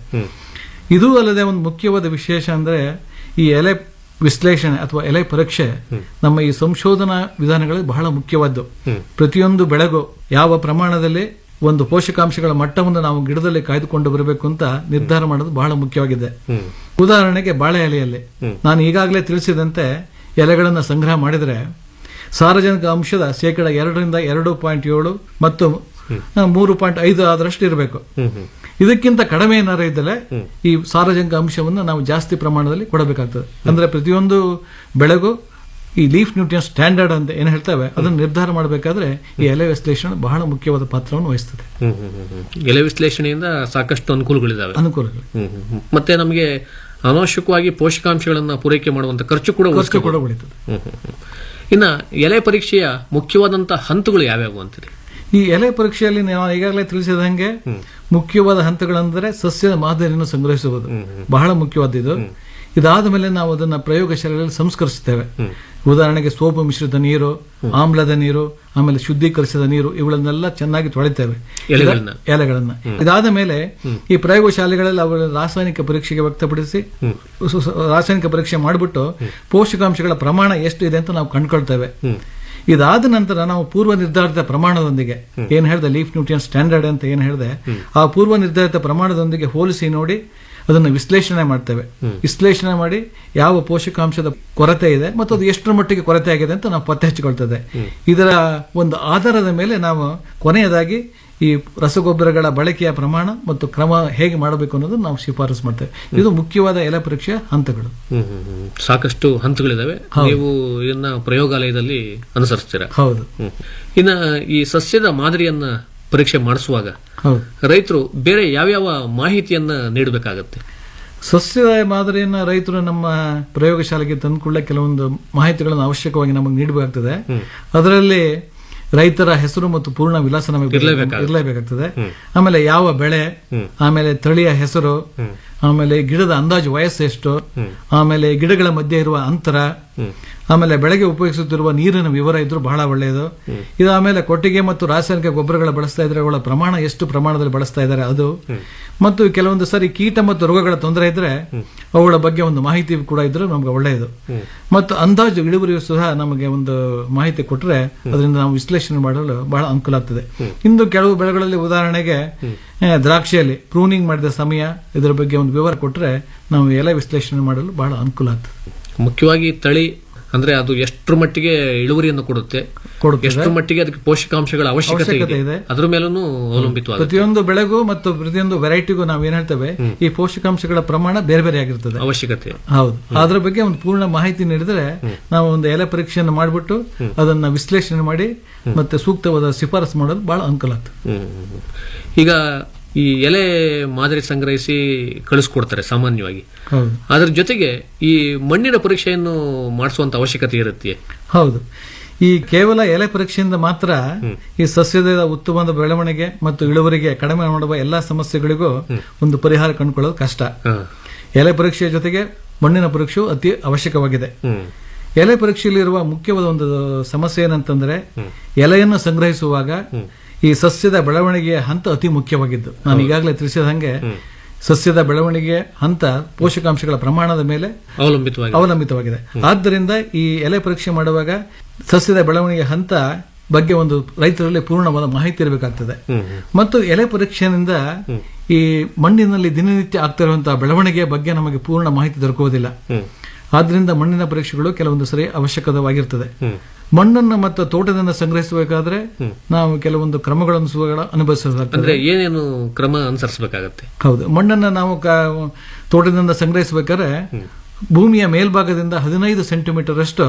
ಇದು ಅಲ್ಲದೆ ಒಂದು ಮುಖ್ಯವಾದ ವಿಶೇಷ ಅಂದ್ರೆ ಈ ಎಲೆ ವಿಶ್ಲೇಷಣೆ ಅಥವಾ ಎಲೆ ಪರೀಕ್ಷೆ ನಮ್ಮ ಈ ಸಂಶೋಧನಾ ವಿಧಾನಗಳಲ್ಲಿ ಬಹಳ ಮುಖ್ಯವಾದ್ದು ಪ್ರತಿಯೊಂದು ಬೆಳೆಗೂ ಯಾವ ಪ್ರಮಾಣದಲ್ಲಿ ಒಂದು ಪೋಷಕಾಂಶಗಳ ಮಟ್ಟವನ್ನು ನಾವು ಗಿಡದಲ್ಲಿ ಕಾಯ್ದುಕೊಂಡು ಬರಬೇಕು ಅಂತ ನಿರ್ಧಾರ ಮಾಡೋದು ಬಹಳ ಮುಖ್ಯವಾಗಿದೆ ಉದಾಹರಣೆಗೆ ಬಾಳೆ ಎಲೆಯಲ್ಲಿ ನಾನು ಈಗಾಗಲೇ ತಿಳಿಸಿದಂತೆ ಎಲೆಗಳನ್ನು ಸಂಗ್ರಹ ಮಾಡಿದರೆ ಸಾರಜನಕ ಅಂಶದ ಶೇಕಡ ಎರಡರಿಂದ ಎರಡು ಪಾಯಿಂಟ್ ಏಳು ಮತ್ತು ಆ, ಮೂರು ಪಾಯಿಂಟ್ ಐದು ಆದರಷ್ಟು ಇರಬೇಕು ಇದಕ್ಕಿಂತ ಕಡಿಮೆ ಏನಾರು ಇದ್ದರೆ ಈ ಸಾರಜನಕ ಅಂಶವನ್ನು ನಾವು ಜಾಸ್ತಿ ಪ್ರಮಾಣದಲ್ಲಿ ಕೊಡಬೇಕಾಗ್ತದೆ ಅಂದ್ರೆ ಪ್ರತಿಯೊಂದು ಬೆಳೆಗೂ ಈ ಲೀಫ್ ನ್ಯೂಟ್ರಿಯನ್ ಸ್ಟ್ಯಾಂಡರ್ಡ್ ಅಂತ ಏನ್ ಹೇಳ್ತೇವೆ ಅದನ್ನು ನಿರ್ಧಾರ ಮಾಡಬೇಕಾದ್ರೆ ಈ ಎಲೆ ವಿಶ್ಲೇಷಣೆ ಬಹಳ ಮುಖ್ಯವಾದ ಪಾತ್ರವನ್ನು ವಹಿಸ್ತದೆ ಹ್ಮ್, ಹ್ಮ್, ಹ್ಮ್, ಹ್ಮ್. ಎಲೆ ವಿಶ್ಲೇಷಣೆಯಿಂದ ಸಾಕಷ್ಟು ಅನುಕೂಲಗಳಿದಾವೆ ಅನುಕೂಲಗಳು ಹ್ಮ್, ಹ್ಮ್, ಹ್ಮ್. ಮತ್ತೆ ನಮಗೆ ಅನಾವಶ್ಯಕವಾಗಿ ಪೋಷಕಾಂಶಗಳನ್ನ ಪೂರೈಕೆ ಮಾಡುವಂತ ಖರ್ಚು ಕೂಡ ಖರ್ಚು ಉಳಿಸ್ಕೋಬಹುದು. ಕೂಡ ಉಳಿತದೆ ಹ್ಮ್, ಹ್ಮ್, ಹ್ಮ್. ಇನ್ನ ಎಲೆ ಪರೀಕ್ಷೆಯ ಮುಖ್ಯವಾದಂತಹ ಹಂತಗಳು ಯಾವ್ಯಾವು ಅಂತೀರಿ ಈ ಎಲೆ ಪರೀಕ್ಷೆಯಲ್ಲಿ ನಾವು ಈಗಾಗಲೇ ತಿಳಿಸಿದಂಗೆ ಮುಖ್ಯವಾದ ಹಂತಗಳೆಂದರೆ ಸಸ್ಯದ ಮಾದರಿಯನ್ನು ಸಂಗ್ರಹಿಸುವುದು ಬಹಳ ಮುಖ್ಯವಾದ ಇದು ಇದಾದ ಮೇಲೆ ನಾವು ಅದನ್ನ ಪ್ರಯೋಗಶಾಲೆಯಲ್ಲಿ ಸಂಸ್ಕರಿಸುತ್ತೇವೆ ಉದಾಹರಣೆಗೆ ಸೋಪು ಮಿಶ್ರಿತ ನೀರು ಆಮ್ಲದ ನೀರು ಆಮೇಲೆ ಶುದ್ಧೀಕರಿಸಿದ ನೀರು ಇವುಗಳನ್ನೆಲ್ಲ ಚೆನ್ನಾಗಿ ತೊಳಿತೇವೆ ಎಲೆಗಳನ್ನ. ಇದ- ಎಲೆಗಳನ್ನ ಇದಾದ ಮೇಲೆ ಈ ಪ್ರಯೋಗಶಾಲೆಗಳಲ್ಲಿ ಅವರ ರಾಸಾಯನಿಕ ಪರೀಕ್ಷೆಗೆ ವ್ಯಕ್ತಪಡಿಸಿ ಸು- ಸು- ರಾಸಾಯನಿಕ ಪರೀಕ್ಷೆ ಮಾಡಿಬಿಟ್ಟು ಪೋಷಕಾಂಶಗಳ ಪ್ರಮಾಣ ಎಷ್ಟು ಇದೆ ಅಂತ ನಾವು ಕಂಡ್ಕೊಳ್ತೇವೆ ಇದಾದ ನಂತರ ನಾವು ಪೂರ್ವ ನಿರ್ಧಾರಿತ ಪ್ರಮಾಣದೊಂದಿಗೆ ಏನ್ ಹೇಳಿದೆ ಲೀಫ್ ನ್ಯೂಟ್ರಿಯನ್ ಸ್ಟ್ಯಾಂಡರ್ಡ್ ಅಂತ ಏನ್ ಹೇಳಿದೆ ಆ ಪೂರ್ವ ನಿರ್ಧಾರಿತ ಪ್ರಮಾಣದೊಂದಿಗೆ ಹೋಲಿಸಿ ನೋಡಿ ಅದನ್ನು ವಿಶ್ಲೇಷಣೆ ಮಾಡ್ತೇವೆ ವಿಶ್ಲೇಷಣೆ ಮಾಡಿ ಯಾವ ಪೋಷಕಾಂಶದ ಕೊರತೆ ಇದೆ ಮತ್ತು ಅದು ಎಷ್ಟರ ಮಟ್ಟಿಗೆ ಕೊರತೆ ಆಗಿದೆ ಅಂತ ನಾವು ಪತ್ತೆ ಹಚ್ಚಿಕೊಳ್ತದೆ ಇದರ ಒಂದು ಆಧಾರದ ಮೇಲೆ ನಾವು ಕೊನೆಯದಾಗಿ ಈ ರಸಗೊಬ್ಬರಗಳ ಬಳಕೆಯ ಪ್ರಮಾಣ ಮತ್ತು ಕ್ರಮ ಹೇಗೆ ಮಾಡಬೇಕು ಅನ್ನೋದನ್ನು ನಾವು ಶಿಫಾರಸು ಮಾಡ್ತೇವೆ ಇದು ಮುಖ್ಯವಾದ ಎಲೆ ಪರೀಕ್ಷೆಯ ಹಂತಗಳು ಹ್ಮ್, ಹ್ಮ್, ಹ್ಮ್. ಸಾಕಷ್ಟು ಹಂತಗಳಿದಾವೆ ನೀವು ಇದನ್ನ ಪ್ರಯೋಗಾಲಯದಲ್ಲಿ ಅನುಸರಿಸ್ತೀರಾ ಹೌದು ಹ್ಮ್. ಇನ್ನ ಈ ಸಸ್ಯದ ಮಾದರಿಯನ್ನ ಪರೀಕ್ಷೆ ಮಾಡಿಸುವಾಗ ಹೌದು ರೈತರು ಬೇರೆ ಯಾವ್ಯಾವ ಮಾಹಿತಿಯನ್ನ ನೀಡಬೇಕಾಗತ್ತೆ ಸಸ್ಯದ ಮಾದರಿಯನ್ನ ರೈತರು ನಮ್ಮ ಪ್ರಯೋಗಶಾಲೆಗೆ ತಂದುಕೊಳ್ಳೆ ಕೆಲವೊಂದು ಮಾಹಿತಿಗಳನ್ನು ಅವಶ್ಯಕವಾಗಿ ನಮಗೆ ನೀಡಬೇಕಾಗ್ತದೆ ಅದರಲ್ಲಿ ರೈತರ ಹೆಸರು ಮತ್ತು ಪೂರ್ಣ ವಿಳಾಸ ನಮಗೆ ಇರ್ಲೇಬೇಕಾಗುತ್ತೆ. ಇರಲೇಬೇಕಾಗ್ತದೆ ಆಮೇಲೆ ಯಾವ ಬೆಳೆ ಆಮೇಲೆ ತಳಿಯ ಹೆಸರು ಆಮೇಲೆ ಗಿಡದ ಅಂದಾಜು ವಯಸ್ಸು ಎಷ್ಟು ಆಮೇಲೆ ಗಿಡಗಳ ಮಧ್ಯೆ ಇರುವ ಅಂತರ ಆಮೇಲೆ ಬೆಳೆಗೆ ಉಪಯೋಗಿಸುತ್ತಿರುವ ನೀರಿನ ವಿವರ ಇದ್ರೂ ಬಹಳ ಒಳ್ಳೆಯದು ಇದು ಆಮೇಲೆ ಕೊಟ್ಟಿಗೆ ಮತ್ತು ರಾಸಾಯನಿಕ ಗೊಬ್ಬರಗಳ ಬಳಸ್ತಾ ಇದ್ರೆ ಅವುಗಳ ಪ್ರಮಾಣ ಎಷ್ಟು ಪ್ರಮಾಣದಲ್ಲಿ ಬಳಸ್ತಾ ಇದ್ದಾರೆ ಅದು ಮತ್ತು ಕೆಲವೊಂದು ಸರಿ ಕೀಟ ಮತ್ತು ರೋಗಗಳ ತೊಂದರೆ ಇದ್ರೆ ಅವುಗಳ ಬಗ್ಗೆ ಒಂದು ಮಾಹಿತಿ ಕೂಡ ಇದ್ರೆ ನಮ್ಗೆ ಒಳ್ಳೆಯದು ಮತ್ತು ಅಂದಾಜು ಇಳುವರಿಯು ಸಹ ನಮಗೆ ಒಂದು ಮಾಹಿತಿ ಕೊಟ್ಟರೆ ಅದರಿಂದ ನಾವು ವಿಶ್ಲೇಷಣೆ ಮಾಡಲು ಬಹಳ ಅನುಕೂಲ ಆಗ್ತದೆ ಇಂದು ಕೆಲವು ಬೆಳೆಗಳಲ್ಲಿ ಉದಾಹರಣೆಗೆ ಆ, ದ್ರಾಕ್ಷಿಯಲ್ಲಿ ಪ್ರೂನಿಂಗ್ ಮಾಡಿದ ಸಮಯ ಇದರ ಬಗ್ಗೆ ಒಂದು ವಿವರ ಕೊಟ್ಟರೆ ನಾವು ಎಲೆ ವಿಶ್ಲೇಷಣೆ ಮಾಡಲು ಬಹಳ ಅನುಕೂಲ ಆಗ್ತದೆ ಮುಖ್ಯವಾಗಿ ತಳಿ ಅಂದ್ರೆ ಅದು ಎಷ್ಟರ ಮಟ್ಟಿಗೆ ಇಳುವರಿಯನ್ನು ಕೊಡುತ್ತೆ ಕೊಡುತ್ತದೆ. ಎಷ್ಟರ ಮಟ್ಟಿಗೆ ಅದಕ್ಕೆ ಪೋಷಕಾಂಶಗಳ ಅವಶ್ಯಕತೆ ಅವಶ್ಯಕತೆ ಇದೆ ಇದೆ. ಅದ್ರ ಮೇಲೂ ಅವಲಂಬಿತವಾಗುತ್ತೆ ಪ್ರತಿಯೊಂದು ಬೆಳೆಗೂ ಮತ್ತು ಪ್ರತಿಯೊಂದು ವೆರೈಟಿಗೂ ನಾವು ಏನ್ ಹೇಳ್ತೇವೆ ಈ ಪೋಷಕಾಂಶಗಳ ಪ್ರಮಾಣ ಬೇರೆ ಬೇರೆ ಆಗಿರ್ತದೆ ಅವಶ್ಯಕತೆ ಹೌದು ಅದ್ರ ಬಗ್ಗೆ ಒಂದು ಪೂರ್ಣ ಮಾಹಿತಿ ನೀಡಿದ್ರೆ ನಾವು ಒಂದು ಎಲೆ ಪರೀಕ್ಷೆಯನ್ನು ಮಾಡಿಬಿಟ್ಟು ಅದನ್ನ ವಿಶ್ಲೇಷಣೆ ಮಾಡಿ ಮತ್ತೆ ಸೂಕ್ತವಾದ ಶಿಫಾರಸು ಮಾಡಲು ಬಹಳ ಅನುಕೂಲ ಆಗ್ತದೆ ಹ್ಮ್. ಈಗ ಈ ಎಲೆ ಮಾದರಿ ಸಂಗ್ರಹಿಸಿ ಕಳಿಸ್ಕೊಡ್ತಾರೆ ಸಾಮಾನ್ಯವಾಗಿ ಹೌದು ಅದ್ರ ಜೊತೆಗೆ ಈ ಮಣ್ಣಿನ ಪರೀಕ್ಷೆಯನ್ನು ಮಾಡಿಸುವಂತ ಅವಶ್ಯಕತೆ ಇರುತ್ತೆ ಹೌದು ಈ ಕೇವಲ ಎಲೆ ಪರೀಕ್ಷೆಯಿಂದ ಮಾತ್ರ ಈ ಸಸ್ಯದ ಉತ್ತಮವಾದ ಬೆಳವಣಿಗೆ ಮತ್ತು ಇಳುವರಿಗೆ ಕಡಿಮೆ ಮಾಡುವ ಎಲ್ಲಾ ಸಮಸ್ಯೆಗಳಿಗೂ ಒಂದು ಪರಿಹಾರ ಕಂಡುಕೊಳ್ಳೋದು ಕಷ್ಟ ಎಲೆ ಪರೀಕ್ಷೆಯ ಜೊತೆಗೆ ಮಣ್ಣಿನ ಪರೀಕ್ಷೆಯು ಅತಿ ಅವಶ್ಯಕವಾಗಿದೆ ಎಲೆ ಪರೀಕ್ಷೆಯಲ್ಲಿರುವ ಮುಖ್ಯವಾದ ಒಂದು ಸಮಸ್ಯೆ ಏನಂತಂದ್ರೆ ಎಲೆಯನ್ನು ಸಂಗ್ರಹಿಸುವಾಗ ಈ ಸಸ್ಯದ ಬೆಳವಣಿಗೆಯ ಹಂತ ಅತಿ ಮುಖ್ಯವಾಗಿದ್ದು ನಾನು ಈಗಾಗಲೇ ತಿಳಿಸಿದ ಹಾಗೆ ಸಸ್ಯದ ಬೆಳವಣಿಗೆ ಹಂತ ಪೋಷಕಾಂಶಗಳ ಪ್ರಮಾಣದ ಮೇಲೆ ಅವಲಂಬಿತವಾಗಿ ಅವಲಂಬಿತವಾಗಿದೆ ಆದ್ದರಿಂದ ಈ ಎಲೆ ಪರೀಕ್ಷೆ ಮಾಡುವಾಗ ಸಸ್ಯದ ಬೆಳವಣಿಗೆ ಹಂತ ಬಗ್ಗೆ ಒಂದು ರೈತರಲ್ಲಿ ಪೂರ್ಣವಾದ ಮಾಹಿತಿ ಇರಬೇಕಾಗ್ತದೆ ಮತ್ತು ಎಲೆ ಪರೀಕ್ಷೆಯಿಂದ ಈ ಮಣ್ಣಿನಲ್ಲಿ ದಿನನಿತ್ಯ ಆಗ್ತಿರುವಂತಹ ಬೆಳವಣಿಗೆಯ ಬಗ್ಗೆ ನಮಗೆ ಪೂರ್ಣ ಮಾಹಿತಿ ದೊರಕುವುದಿಲ್ಲ ಆದ್ರಿಂದ ಮಣ್ಣಿನ ಪರೀಕ್ಷೆಗಳು ಕೆಲವೊಂದು ಸರಿ ಅವಶ್ಯಕವಾಗಿರ್ತದೆ ಮಣ್ಣನ್ನು ಮತ್ತು ತೋಟದಿಂದ ಸಂಗ್ರಹಿಸಬೇಕಾದ್ರೆ ನಾವು ಕೆಲವೊಂದು ಕ್ರಮಗಳನ್ನು ಸುಗಳ ಅನುಭವಿಸಬೇಕಾಗ್ತದೆ ಅಂದ್ರೆ ಏನೇನು ಕ್ರಮ ಅನುಸರಿಸಬೇಕಾಗತ್ತೆ ಹೌದು ಮಣ್ಣನ್ನು ನಾವು ಕ- ತೋಟದಿಂದ ಸಂಗ್ರಹಿಸಬೇಕಾದ್ರೆ ಭೂಮಿಯ ಮೇಲ್ಭಾಗದಿಂದ ಹದಿನೈದು ಸೆಂಟಿಮೀಟರ್ ಅಷ್ಟು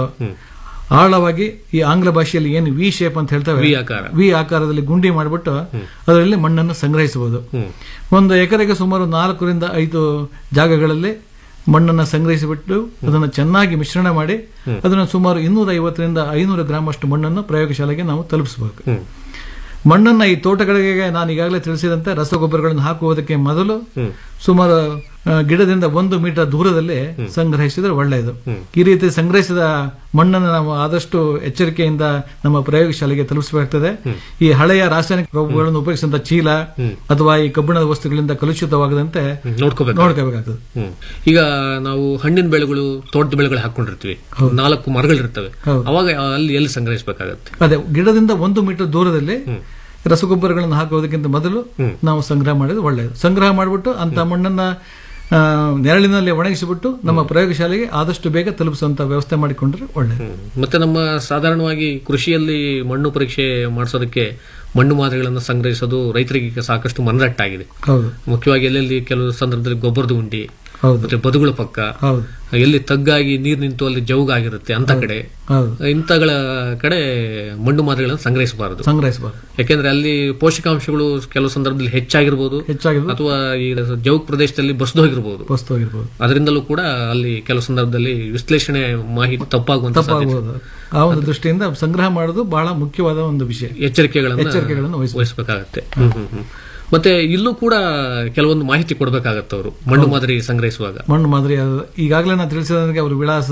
ಆಳವಾಗಿ ಈ ಆಂಗ್ಲ ಭಾಷೆಯಲ್ಲಿ ಏನು ವಿ ಶೇಪ್ ಅಂತ ಹೇಳ್ತೇವೆ ವಿ ಆಕಾರ. ವಿ ಆಕಾರದಲ್ಲಿ ಗುಂಡಿ ಮಾಡಿಬಿಟ್ಟು ಅದರಲ್ಲಿ ಮಣ್ಣನ್ನು ಸಂಗ್ರಹಿಸಬಹುದು ಒಂದು ಎಕರೆಗೆ ಸುಮಾರು ನಾಲ್ಕರಿಂದ ಐದು ಜಾಗಗಳಲ್ಲಿ ಮಣ್ಣನ್ನು ಸಂಗ್ರಹಿಸಿಬಿಟ್ಟು ಅದನ್ನು ಚೆನ್ನಾಗಿ ಮಿಶ್ರಣ ಮಾಡಿ ಅದನ್ನು ಸುಮಾರು ಇನ್ನೂರ ಐವತ್ತರಿಂದ ಐನೂರು ಗ್ರಾಮ್ ಅಷ್ಟು ಮಣ್ಣನ್ನು ಪ್ರಯೋಗಶಾಲೆಗೆ ನಾವು ತಲುಪಿಸಬೇಕು ಮಣ್ಣನ್ನ ಈ ತೋಟಗಳಿಗೆ ನಾನು ಈಗಾಗಲೇ ತಿಳಿಸಿದಂತೆ ರಸಗೊಬ್ಬರಗಳನ್ನು ಹಾಕುವುದಕ್ಕೆ ಮೊದಲು ಸುಮಾರು ಆ, ಗಿಡದಿಂದ ಒಂದು ಮೀಟರ್ ದೂರದಲ್ಲಿ ಸಂಗ್ರಹಿಸಿದ್ರೆ ಒಳ್ಳೆಯದು ಈ ರೀತಿ ಸಂಗ್ರಹಿಸಿದ ಮಣ್ಣನ್ನು ನಾವು ಆದಷ್ಟು ಎಚ್ಚರಿಕೆಯಿಂದ ನಮ್ಮ ಪ್ರಯೋಗಶಾಲೆಗೆ ತಲುಪಿಸಬೇಕಾಗ್ತದೆ ಈ ಹಳೆಯ ರಾಸಾಯನಿಕ ಗೊಬ್ಬರಗಳನ್ನು ಉಪಯೋಗಿಸಿದಂತ ಚೀಲ ಅಥವಾ ಈ ಕಬ್ಬಿಣದ ವಸ್ತುಗಳಿಂದ ಕಲುಷಿತವಾಗದಂತೆ ನೋಡ್ಕೋಬೇಕು ನೋಡ್ಕೋಬೇಕಾಗ್ತದೆ ಹ್ಮ್. ಈಗ ನಾವು ಹಣ್ಣಿನ ಬೆಳೆಗಳು ತೋಟದ ಬೆಳೆಗಳು ಹಾಕೊಂಡಿರ್ತೀವಿ ನಾಲ್ಕು ಮರಗಳಿರ್ತವೆ ಹೌದು. ಅವಾಗ ಅಲ್ಲಿ ಎಲ್ಲಿ ಸಂಗ್ರಹಿಸಬೇಕಾಗತ್ತೆ ಅದೇ ಗಿಡದಿಂದ ಒಂದು ಮೀಟರ್ ದೂರದಲ್ಲಿ ರಸಗೊಬ್ಬರಗಳನ್ನು ಹಾಕುವುದಕ್ಕಿಂತ ಮೊದಲು ನಾವು ಸಂಗ್ರಹ ಮಾಡಿದ್ರೆ ಒಳ್ಳೆಯದು ಸಂಗ್ರಹ ಮಾಡಿಬಿಟ್ಟು ಅಂತ ಮಣ್ಣನ್ನ ಆ, ನೆರಳಿನಲ್ಲಿ ಒಣಗಿಸಿಬಿಟ್ಟು ನಮ್ಮ ಪ್ರಯೋಗಶಾಲೆಗೆ ಆದಷ್ಟು ಬೇಗ ತಲುಪಿಸುವಂತ ವ್ಯವಸ್ಥೆ ಮಾಡಿಕೊಂಡ್ರೆ ಒಳ್ಳೆಯದು ಮತ್ತೆ ನಮ್ಮ ಸಾಧಾರಣವಾಗಿ ಕೃಷಿಯಲ್ಲಿ ಮಣ್ಣು ಪರೀಕ್ಷೆ ಮಾಡಿಸೋದಕ್ಕೆ ಮಣ್ಣು ಮಾದರಿಗಳನ್ನು ಸಂಗ್ರಹಿಸೋದು ರೈತರಿಗೆ ಈಗ ಸಾಕಷ್ಟು ಮನದಟ್ಟಾಗಿದೆ ಹೌದು ಮುಖ್ಯವಾಗಿ ಎಲ್ಲೆಲ್ಲಿ ಕೆಲವು ಸಂದರ್ಭದಲ್ಲಿ ಗೊಬ್ಬರದ ಉಂಡಿ ಹೌದು ಮತ್ತೆ ಬದುಗಳ ಪಕ್ಕ ಹೌದು ಎಲ್ಲಿ ತಗ್ಗಾಗಿ ನೀರು ನಿಂತು ಅಲ್ಲಿ ಜೌಗಾಗಿರುತ್ತೆ ಅಂತ ಕಡೆ ಹೌದು ಇಂಥಗಳ ಕಡೆ ಮಣ್ಣು ಮಾದರಿಗಳನ್ನು ಸಂಗ್ರಹಿಸಬಾರದು ಸಂಗ್ರಹಿಸಬಾರ್ದು ಯಾಕೆಂದ್ರೆ ಅಲ್ಲಿ ಪೋಷಕಾಂಶಗಳು ಕೆಲವು ಸಂದರ್ಭದಲ್ಲಿ ಹೆಚ್ಚಾಗಿರ್ಬೋದು ಹೆಚ್ಚಾಗಿರ್ಬೋದು ಅಥವಾ ಈ ಜೌಗ್ ಪ್ರದೇಶದಲ್ಲಿ ಬಸ್ದೋಗಿರ್ಬೋದು ವಸ್ತು ಆಗಿರ್ಬೋದು ಅದರಿಂದಲೂ ಕೂಡ ಅಲ್ಲಿ ಕೆಲವು ಸಂದರ್ಭದಲ್ಲಿ ವಿಶ್ಲೇಷಣೆ ಮಾಹಿತಿ ತಪ್ಪಾಗುವಂತ ಸಾಧ್ಯತೆ ತಪ್ಪಾಗಬಹುದು ಆ ಒಂದು ದೃಷ್ಟಿಯಿಂದ ಸಂಗ್ರಹ ಮಾಡೋದು ಬಹಳ ಮುಖ್ಯವಾದ ಒಂದು ವಿಷಯ ಎಚ್ಚರಿಕೆಗಳನ್ನು ಎಚ್ಚರಿಕೆಗಳನ್ನು ವಹಿಸಬೇಕು. ವಹಿಸಬೇಕಾಗತ್ತೆ ಹ್ಮ್, ಹ್ಮ್, ಹ್ಮ್. ಮತ್ತೆ ಇಲ್ಲೂ ಕೂಡ ಕೆಲವೊಂದು ಮಾಹಿತಿ ಕೊಡಬೇಕಾಗತ್ತೆ ಅವರು ಮಣ್ಣು ಮಾದರಿ ಸಂಗ್ರಹಿಸುವಾಗ ಮಣ್ಣು ಮಾದರಿ ಅದು- ಈಗಾಗಲೇ ನಾನು ತಿಳಿಸಿದಂಗೆ ಅವರು ವಿಳಾಸ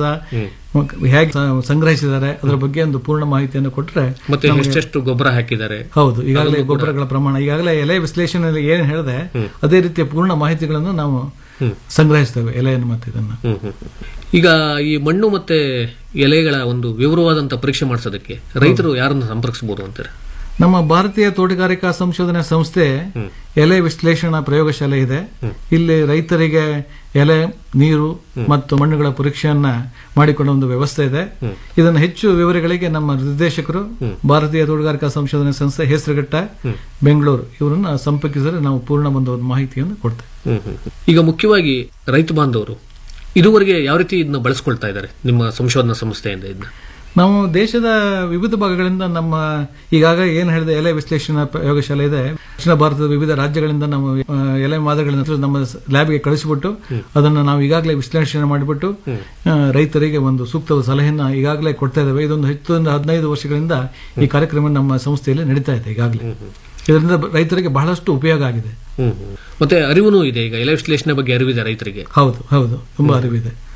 ಹೇಗೆ ಸ- ಸಂಗ್ರಹಿಸಿದ್ದಾರೆ ಅದರ ಬಗ್ಗೆ ಒಂದು ಪೂರ್ಣ ಮಾಹಿತಿಯನ್ನು ಕೊಟ್ಟರೆ ಮತ್ತೆ ಎಷ್ಟೆಷ್ಟು ಗೊಬ್ಬರ ಹಾಕಿದ್ದಾರೆ ಹೌದು ಈಗಾಗಲೇ ಗೊಬ್ಬರಗಳ ಪ್ರಮಾಣ ಈಗಾಗಲೇ ಎಲೆ ವಿಶ್ಲೇಷಣೆಯಲ್ಲಿ ಏನ್ ಹೇಳಿದೆ ಅದೇ ರೀತಿಯ ಪೂರ್ಣ ಮಾಹಿತಿಗಳನ್ನು ನಾವು ಸಂಗ್ರಹಿಸ್ತೇವೆ ಎಲೆಯನ್ನು ಮತ್ತೆ ಇದನ್ನು ಹ್ಮ್, ಹ್ಮ್, ಹ್ಮ್. ಈಗ ಈ ಮಣ್ಣು ಮತ್ತೆ ಎಲೆಗಳ ಒಂದು ವಿವರವಾದಂತ ಪರೀಕ್ಷೆ ಮಾಡಿಸೋದಕ್ಕೆ ರೈತರು ಯಾರನ್ನು ಸಂಪರ್ಕಿಸಬಹುದು ಅಂತಾರೆ ನಮ್ಮ ಭಾರತೀಯ ತೋಟಗಾರಿಕಾ ಸಂಶೋಧನಾ ಸಂಸ್ಥೆ ಎಲೆ ವಿಶ್ಲೇಷಣಾ ಪ್ರಯೋಗಶಾಲೆ ಇದೆ ಇಲ್ಲಿ ರೈತರಿಗೆ ಎಲೆ ನೀರು ಮತ್ತು ಮಣ್ಣುಗಳ ಪರೀಕ್ಷೆಯನ್ನ ಮಾಡಿಕೊಳ್ಳುವ ಒಂದು ವ್ಯವಸ್ಥೆ ಇದೆ ಇದನ್ನು ಹೆಚ್ಚು ವಿವರಗಳಿಗೆ ನಮ್ಮ ನಿರ್ದೇಶಕರು ಭಾರತೀಯ ತೋಟಗಾರಿಕಾ ಸಂಶೋಧನಾ ಸಂಸ್ಥೆ ಹೆಸರುಘಟ್ಟ ಬೆಂಗಳೂರು ಇವರನ್ನ ಸಂಪರ್ಕಿಸಿದರೆ ನಾವು ಪೂರ್ಣ ಒಂದು ಮಾಹಿತಿಯನ್ನು ಕೊಡ್ತೇವೆ ಹ್ಮ್, ಹ್ಮ್, ಹ್ಮ್. ಈಗ ಮುಖ್ಯವಾಗಿ ರೈತ ಬಾಂಧವರು ಇದುವರೆಗೆ ಯಾವ ರೀತಿ ಇದನ್ನ ಬಳಸ್ಕೊಳ್ತಾ ಇದ್ದಾರೆ ನಿಮ್ಮ ಸಂಶೋಧನಾ ಸಂಸ್ಥೆಯಿಂದ ಇದನ್ನ ನಾವು ದೇಶದ ವಿವಿಧ ಭಾಗಗಳಿಂದ ನಮ್ಮ ಈಗಾಗಲೇ ಏನು ಹೇಳಿದೆ ಎಲೆ ವಿಶ್ಲೇಷಣಾ ಪ್ರಯೋಗಶಾಲೆ ಇದೆ ದಕ್ಷಿಣ ಭಾರತದ ವಿವಿಧ ರಾಜ್ಯಗಳಿಂದ ನಾವು ಆ, ಎಲೆ ಮಾದರಿಗಳನ್ನು ನಮ್ಮ ಲ್ಯಾಬ್ಗೆ ಕಳಿಸಿಬಿಟ್ಟು ಅದನ್ನು ನಾವು ಈಗಾಗಲೇ ವಿಶ್ಲೇಷಣೆ ಮಾಡಿಬಿಟ್ಟು ಆ, ರೈತರಿಗೆ ಒಂದು ಸೂಕ್ತವಾದ ಸಲಹೆಯನ್ನು ಈಗಾಗಲೇ ಕೊಡ್ತಾ ಇದ್ದೇವೆ ಇದೊಂದು ಹತ್ತರಿಂದ ಹದಿನೈದು ವರ್ಷಗಳಿಂದ ಈ ಕಾರ್ಯಕ್ರಮ ನಮ್ಮ ಸಂಸ್ಥೆಯಲ್ಲಿ ನಡೀತಾ ಇದೆ ಈಗಾಗಲೇ ಇದರಿಂದ ರೈತರಿಗೆ ಬಹಳಷ್ಟು ಉಪಯೋಗ ಆಗಿದೆ ಹ್ಮ್, ಹ್ಮ್. ಮತ್ತೆ ಅರಿವು ಇದೆ ಈಗ ಎಲೆ ವಿಶ್ಲೇಷಣೆ ಬಗ್ಗೆ ಅರಿವಿದೆ ರೈತರಿಗೆ ಹೌದು ಹೌದು ತುಂಬಾ ಅರಿವಿದೆ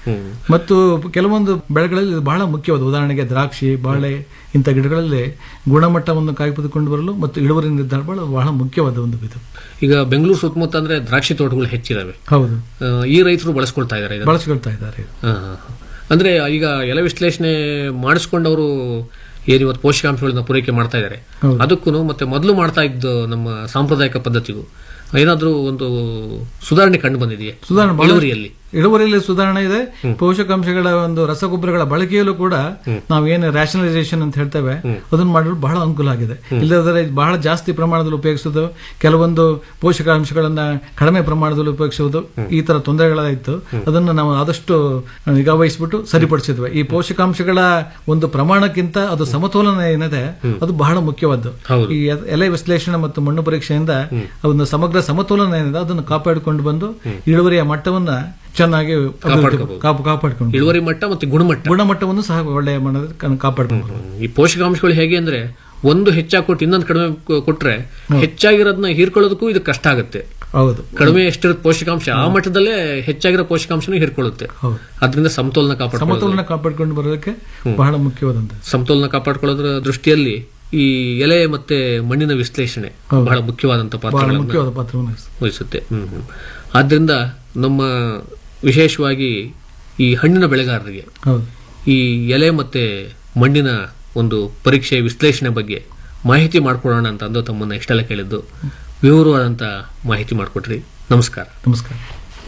ಮತ್ತು ಕೆಲವೊಂದು ಬೆಳೆಗಳಲ್ಲಿ ಇದು ಬಹಳ ಮುಖ್ಯವಾದ ಉದಾಹರಣೆಗೆ ದ್ರಾಕ್ಷಿ ಬಾಳೆ ಇಂಥ ಗಿಡಗಳಲ್ಲಿ ಗುಣಮಟ್ಟವನ್ನು ಕಾಯ್ದುಕೊಂಡು ಬರಲು ಮತ್ತು ಇಳುವರಿ ನಿರ್ಧಾರ ಬಹಳ ಬಹಳ ಮುಖ್ಯವಾದ ಒಂದು ಇದು ಈಗ ಬೆಂಗಳೂರು ಸುತ್ತಮುತ್ತ ಅಂದ್ರೆ ದ್ರಾಕ್ಷಿ ತೋಟಗಳು ಹೆಚ್ಚಿದಾವೆ ಹೌದು ಆ, ಈ ರೈತರು ಬಳಸ್ಕೊಳ್ತಾ ಇದ್ದಾರೆ ಇದನ್ನ? ಬಳಸಿಕೊಳ್ತಾ ಇದ್ದಾರೆ ಹಾ, ಹಾ, ಹಾ. ಅಂದ್ರೆ ಈಗ ಎಲೆ ವಿಶ್ಲೇಷಣೆ ಮಾಡಿಸ್ಕೊಂಡವರು ಏನ್ ಇವತ್ತು ಪೋಷಕಾಂಶಗಳನ್ನ ಪೂರೈಕೆ ಮಾಡ್ತಾ ಇದ್ದಾರೆ ಹೌದು. ಅದಕ್ಕೂ ಮತ್ತೆ ಮೊದಲು ಮಾಡ್ತಾ ಇದ್ದು ನಮ್ಮ ಸಾಂಪ್ರದಾಯಿಕ ಪದ್ಧತಿಗೂ ಏನಾದ್ರೂ ಒಂದು ಸುಧಾರಣೆ ಕಂಡು ಬಂದಿದೆಯೇ ಸುಧಾರಣೆ ಬಹಳ- ಇಳುವರಿಯಲ್ಲಿ ಇಳುವರಿಯಲ್ಲಿ ಸುಧಾರಣೆ ಇದೆ ಪೋಷಕಾಂಶಗಳ ಒಂದು ರಸಗೊಬ್ಬರಗಳ ಬಳಕೆಯಲ್ಲೂ ಕೂಡ ನಾವೇನು ರ್ಯಾಷನಲೈಸೇಷನ್ ಅಂತ ಹೇಳ್ತೇವೆ ಅದನ್ನ ಮಾಡಲು ಬಹಳ ಅನುಕೂಲ ಆಗಿದೆ ಇಲ್ಲದ್ರೆ ಬಹಳ ಜಾಸ್ತಿ ಪ್ರಮಾಣದಲ್ಲಿ ಉಪಯೋಗಿಸೋದು ಕೆಲವೊಂದು ಪೋಷಕಾಂಶಗಳನ್ನ ಕಡಿಮೆ ಪ್ರಮಾಣದಲ್ಲಿ ಉಪಯೋಗಿಸುವುದು ಈ ತರ ತೊಂದರೆಗಳಾಯಿತು ಅದನ್ನು ನಾವು ಆದಷ್ಟು ನಿಗಾ ವಹಿಸ್ಬಿಟ್ಟು ಸರಿಪಡಿಸಿದ್ವಿ ಈ ಪೋಷಕಾಂಶಗಳ ಒಂದು ಪ್ರಮಾಣಕ್ಕಿಂತ ಅದು ಸಮತೋಲನ ಏನಿದೆ ಅದು ಬಹಳ ಮುಖ್ಯವಾದ್ದು ಹೌದು. ಈ ಎಲೆ ವಿಶ್ಲೇಷಣೆ ಮತ್ತು ಮಣ್ಣು ಪರೀಕ್ಷೆಯಿಂದ ಒಂದು ಸಮಗ್ರ ಸಮತೋಲನ ಏನಿದೆ ಅದನ್ನು ಕಾಪಾಡಿಕೊಂಡು ಬಂದು ಇಳುವರಿಯ ಮಟ್ಟವನ್ನ ಚೆನ್ನಾಗಿ ಅಭಿವೃದ್ಧಿ- ಕಾಪಾಡ್ಕೋಬಹುದು. ಕಾಪು- ಕಾಪಾಡ್ಕೊಂಡು ಇಳುವರಿ ಮಟ್ಟ ಮತ್ತೆ ಗುಣಮಟ್ಟ ಗುಣಮಟ್ಟವನ್ನು ಸಹ ಒಳ್ಳೆಯ ಮಟ್ಟದಲ್ಲಿ ಕಾಪಾಡ್ಕೊಂಡು ಈ ಪೋಷಕಾಂಶಗಳು ಹೇಗೆ ಅಂದ್ರೆ ಒಂದು ಹೆಚ್ಚಾಗಿ ಕೊಟ್ಟು ಇನ್ನೊಂದು ಕಡಿಮೆ ಕೊ- ಕೊಟ್ರೆ ಹೆಚ್ಚಾಗಿರೋದನ್ನ ಹೀರ್ಕೊಳ್ಳೋದಕ್ಕೂ ಇದು ಕಷ್ಟ ಆಗುತ್ತೆ ಹೌದು ಕಡಿಮೆ ಎಷ್ಟಿರುತ್ತೆ ಪೋಷಕಾಂಶ ಆ ಮಟ್ಟದಲ್ಲೇ ಹೆಚ್ಚಾಗಿರೋ ಪೋಷಕಾಂಶನೂ ಹೀರ್ಕೊಳ್ಳುತ್ತೆ ಹೌದು ಅದರಿಂದ ಸಮತೋಲನ ಕಾಪಾಡ್ಕೊಳ್ಳೋದು ಸಮತೋಲನ ಕಾಪಾಡ್ಕೊಂಡು ಬರೋದಕ್ಕೆ ಬಹಳ ಮುಖ್ಯವಾದಂತ ಸಮತೋಲನ ಕಾಪಾಡ್ಕೊಳ್ಳೋದ್ರ ದೃಷ್ಟಿಯಲ್ಲಿ ಈ ಎಲೆ ಮತ್ತೆ ಮಣ್ಣಿನ ವಿಶ್ಲೇಷಣೆ ಹೌದು. ಬಹಳ ಮುಖ್ಯವಾದಂತ ಬಹಳ ಪಾತ್ರಗಳನ್ನು ಮುಖ್ಯವಾದ ಪಾತ್ರವನ್ನು ವಹಿಸ್ತದೆ. ವಹಿಸುತ್ತೆ ಹ್ಮ್ ಹ್ಮ್. ಆದ್ರಿಂದ ನಮ್ಮ ವಿಶೇಷವಾಗಿ ಈ ಹಣ್ಣಿನ ಬೆಳೆಗಾರರಿಗೆ ಹೌದು ಈ ಎಲೆ ಮತ್ತೆ ಮಣ್ಣಿನ ಒಂದು ಪರೀಕ್ಷೆ ವಿಶ್ಲೇಷಣೆ ಬಗ್ಗೆ ಮಾಹಿತಿ ಮಾಡ್ಕೊಡೋಣ ಅಂತ ಅಂದು ತಮ್ಮನ್ನ ಇಷ್ಟೆಲ್ಲ ಕೇಳಿದ್ದು ವಿವರವಾದಂತ ಮಾಹಿತಿ ಮಾಡಿಕೊಟ್ರಿ ನಮಸ್ಕಾರ ನಮಸ್ಕಾರ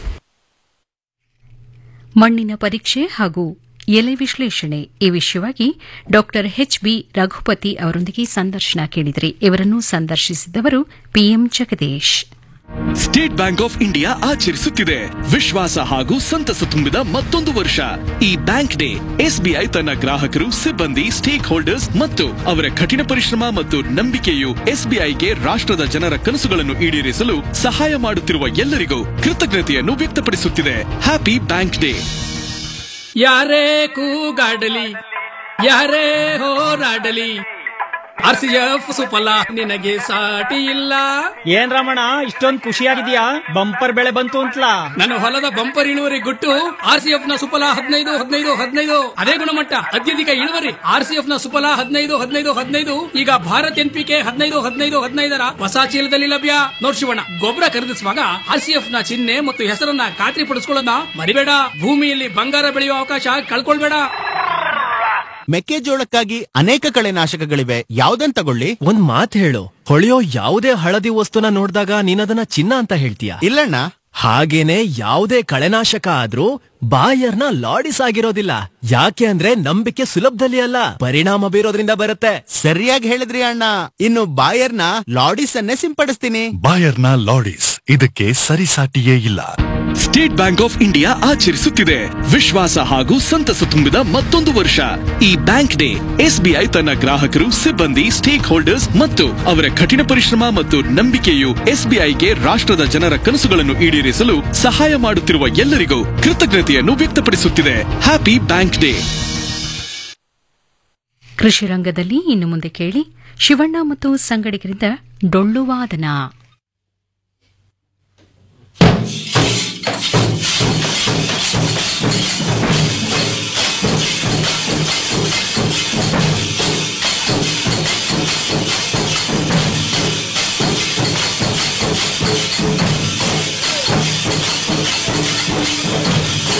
ಮಣ್ಣಿನ ಪರೀಕ್ಷೆ ಹಾಗೂ ಎಲೆ ವಿಶ್ಲೇಷಣೆ ಈ ವಿಷಯವಾಗಿ ಡಾಕ್ಟರ್ ಎಚ್ ಬಿ ರಘುಪತಿ ಅವರೊಂದಿಗೆ ಸಂದರ್ಶನ ಕೇಳಿದರೆ ಇವರನ್ನು ಸಂದರ್ಶಿಸಿದವರು PM Jagadish State Bank of India ಆಚರಿಸುತ್ತಿದೆ ವಿಶ್ವಾಸ ಹಾಗೂ ಸಂತಸ ತುಂಬಿದ ಮತ್ತೊಂದು ವರ್ಷ ಈ ಬ್ಯಾಂಕ್ ಡೇ ಎಸ್ಬಿಐ ತನ್ನ ಗ್ರಾಹಕರು ಸಿಬ್ಬಂದಿ ಸ್ಟೇಕ್ ಹೋಲ್ಡರ್ಸ್ ಮತ್ತು ಅವರ ಕಠಿಣ ಪರಿಶ್ರಮ ಮತ್ತು ನಂಬಿಕೆಯು ಎಸ್ಬಿಐಗೆ ರಾಷ್ಟ್ರದ ಜನರ ಕನಸುಗಳನ್ನು ಈಡೇರಿಸಲು ಸಹಾಯ ಮಾಡುತ್ತಿರುವ ಎಲ್ಲರಿಗೂ ಕೃತಜ್ಞತೆಯನ್ನು ವ್ಯಕ್ತಪಡಿಸುತ್ತಿದೆ ಹ್ಯಾಪಿ ಬ್ಯಾಂಕ್ ಡೇ ಯಾರೇ ಕೂಗಾಡಲಿ ಯಾರೇ ಹೋರಾಡಲಿ ಆರ್ ಸಿ ಎಫ್ ಸುಫಲ ನಿನಗೆ ಸಾಟಿ ಇಲ್ಲ ಏನ್ ರಮಣ ಇಷ್ಟೊಂದ್ ಖುಷಿಯಾಗಿದ್ಯಾ ಬಂಪರ್ ಬೆಳೆ ಬಂತು ಅಂತಲಾ ನನ್ನ ಹೊಲದ ಬಂಪರ್ ಇಳುವರಿ ಗುಟ್ಟು ಆರ್ ಸಿ ಎಫ್ ನ ಸುಫಲ ಹದಿನೈದು ಹದಿನೈದು ಹದಿನೈದು ಅದೇ ಗುಣಮಟ್ಟ ಅತ್ಯಧಿಕ ಇಳುವರಿ ಆರ್ ಸಿ ಎಫ್ ನ ಸುಫಲ ಹದಿನೈದು ಹದಿನೈದು ಹದಿನೈದು ಈಗ ಭಾರತ್ ಎನ್ ಪಿ ಕೆ ಹದಿನೈದು ಹದಿನೈದು ಹದಿನೈದರ ಹೊಸ ಚೀಲದಲ್ಲಿ ಲಭ್ಯ ನೋಡ್ ಶಿವಣ್ಣ ಗೊಬ್ಬರ ಖರೀದಿಸುವಾಗ ಆರ್ ಸಿ ಎಫ್ ನ ಚಿಹ್ನೆ ಮತ್ತು ಹೆಸರನ್ನ ಖಾತ್ರಿ ಪಡಿಸ್ಕೊಳ್ಳೋದನ್ನ ಮರಿಬೇಡ ಭೂಮಿಯಲ್ಲಿ ಬಂಗಾರ ಬೆಳೆಯುವ ಅವಕಾಶ ಕಳ್ಕೊಳ್ಬೇಡ ಮೆಕ್ಕೆಜೋಳಕ್ಕಾಗಿ ಅನೇಕ ಕಳೆನಾಶಕಗಳಿವೆ ಯಾವ್ದನ್ ತಗೊಳ್ಳಿ ಒಂದ್ ಮಾತ್ ಹೇಳು ಹೊಳೆಯೋ ಯಾವುದೇ ಹಳದಿ ವಸ್ತುನ ನೋಡಿದಾಗ ನೀನದನ್ನ ಚಿನ್ನ ಅಂತ ಹೇಳ್ತೀಯ ಇಲ್ಲಣ್ಣ ಹಾಗೇನೆ ಯಾವುದೇ ಕಳೆನಾಶಕ ಆದ್ರೂ ಬಾಯರ್ನ ಲಾಡಿಸ್ ಆಗಿರೋದಿಲ್ಲ ಯಾಕೆ ಅಂದ್ರೆ ನಂಬಿಕೆ ಸುಲಭದಲ್ಲಿ ಅಲ್ಲ ಪರಿಣಾಮ ಬೀರೋದ್ರಿಂದ ಬರುತ್ತೆ ಸರಿಯಾಗಿ ಹೇಳಿದ್ರಿ ಅಣ್ಣ ಇನ್ನು ಬಾಯರ್ನ ಲಾಡಿಸ್ ಅನ್ನೇ ಸಿಂಪಡಿಸ್ತೀನಿ ಬಾಯರ್ನ ಲಾಡಿಸ್ ಇದಕ್ಕೆ ಸರಿಸಾಟಿಯೇ ಇಲ್ಲ ಸ್ಟೇಟ್ ಬ್ಯಾಂಕ್ ಆಫ್ ಇಂಡಿಯಾ ಆಚರಿಸುತ್ತಿದೆ ವಿಶ್ವಾಸ ಹಾಗೂ ಸಂತಸ ತುಂಬಿದ ಮತ್ತೊಂದು ವರ್ಷ ಈ ಬ್ಯಾಂಕ್ ಡೇ ಎಸ್ಬಿಐ ತನ್ನ ಗ್ರಾಹಕರು ಸಿಬ್ಬಂದಿ ಸ್ಟೇಕ್ ಹೋಲ್ಡರ್ಸ್ ಮತ್ತು ಅವರ ಕಠಿಣ ಪರಿಶ್ರಮ ಮತ್ತು ನಂಬಿಕೆಯು ಎಸ್ಬಿಐಗೆ ರಾಷ್ಟ್ರದ ಜನರ ಕನಸುಗಳನ್ನು ಈಡೇರಿಸಲು ಸಹಾಯ ಮಾಡುತ್ತಿರುವ ಎಲ್ಲರಿಗೂ ಕೃತಜ್ಞತೆಯನ್ನು ವ್ಯಕ್ತಪಡಿಸುತ್ತಿದೆ ಹ್ಯಾಪಿ ಬ್ಯಾಂಕ್ ಡೇ ಕೃಷಿ ರಂಗದಲ್ಲಿ ಇನ್ನು ಮುಂದೆ ಕೇಳಿ ಶಿವಣ್ಣ ಮತ್ತು ಸಂಗಡಿಗರಿಂದ ಡೊಳ್ಳುವಾದನ Thank you.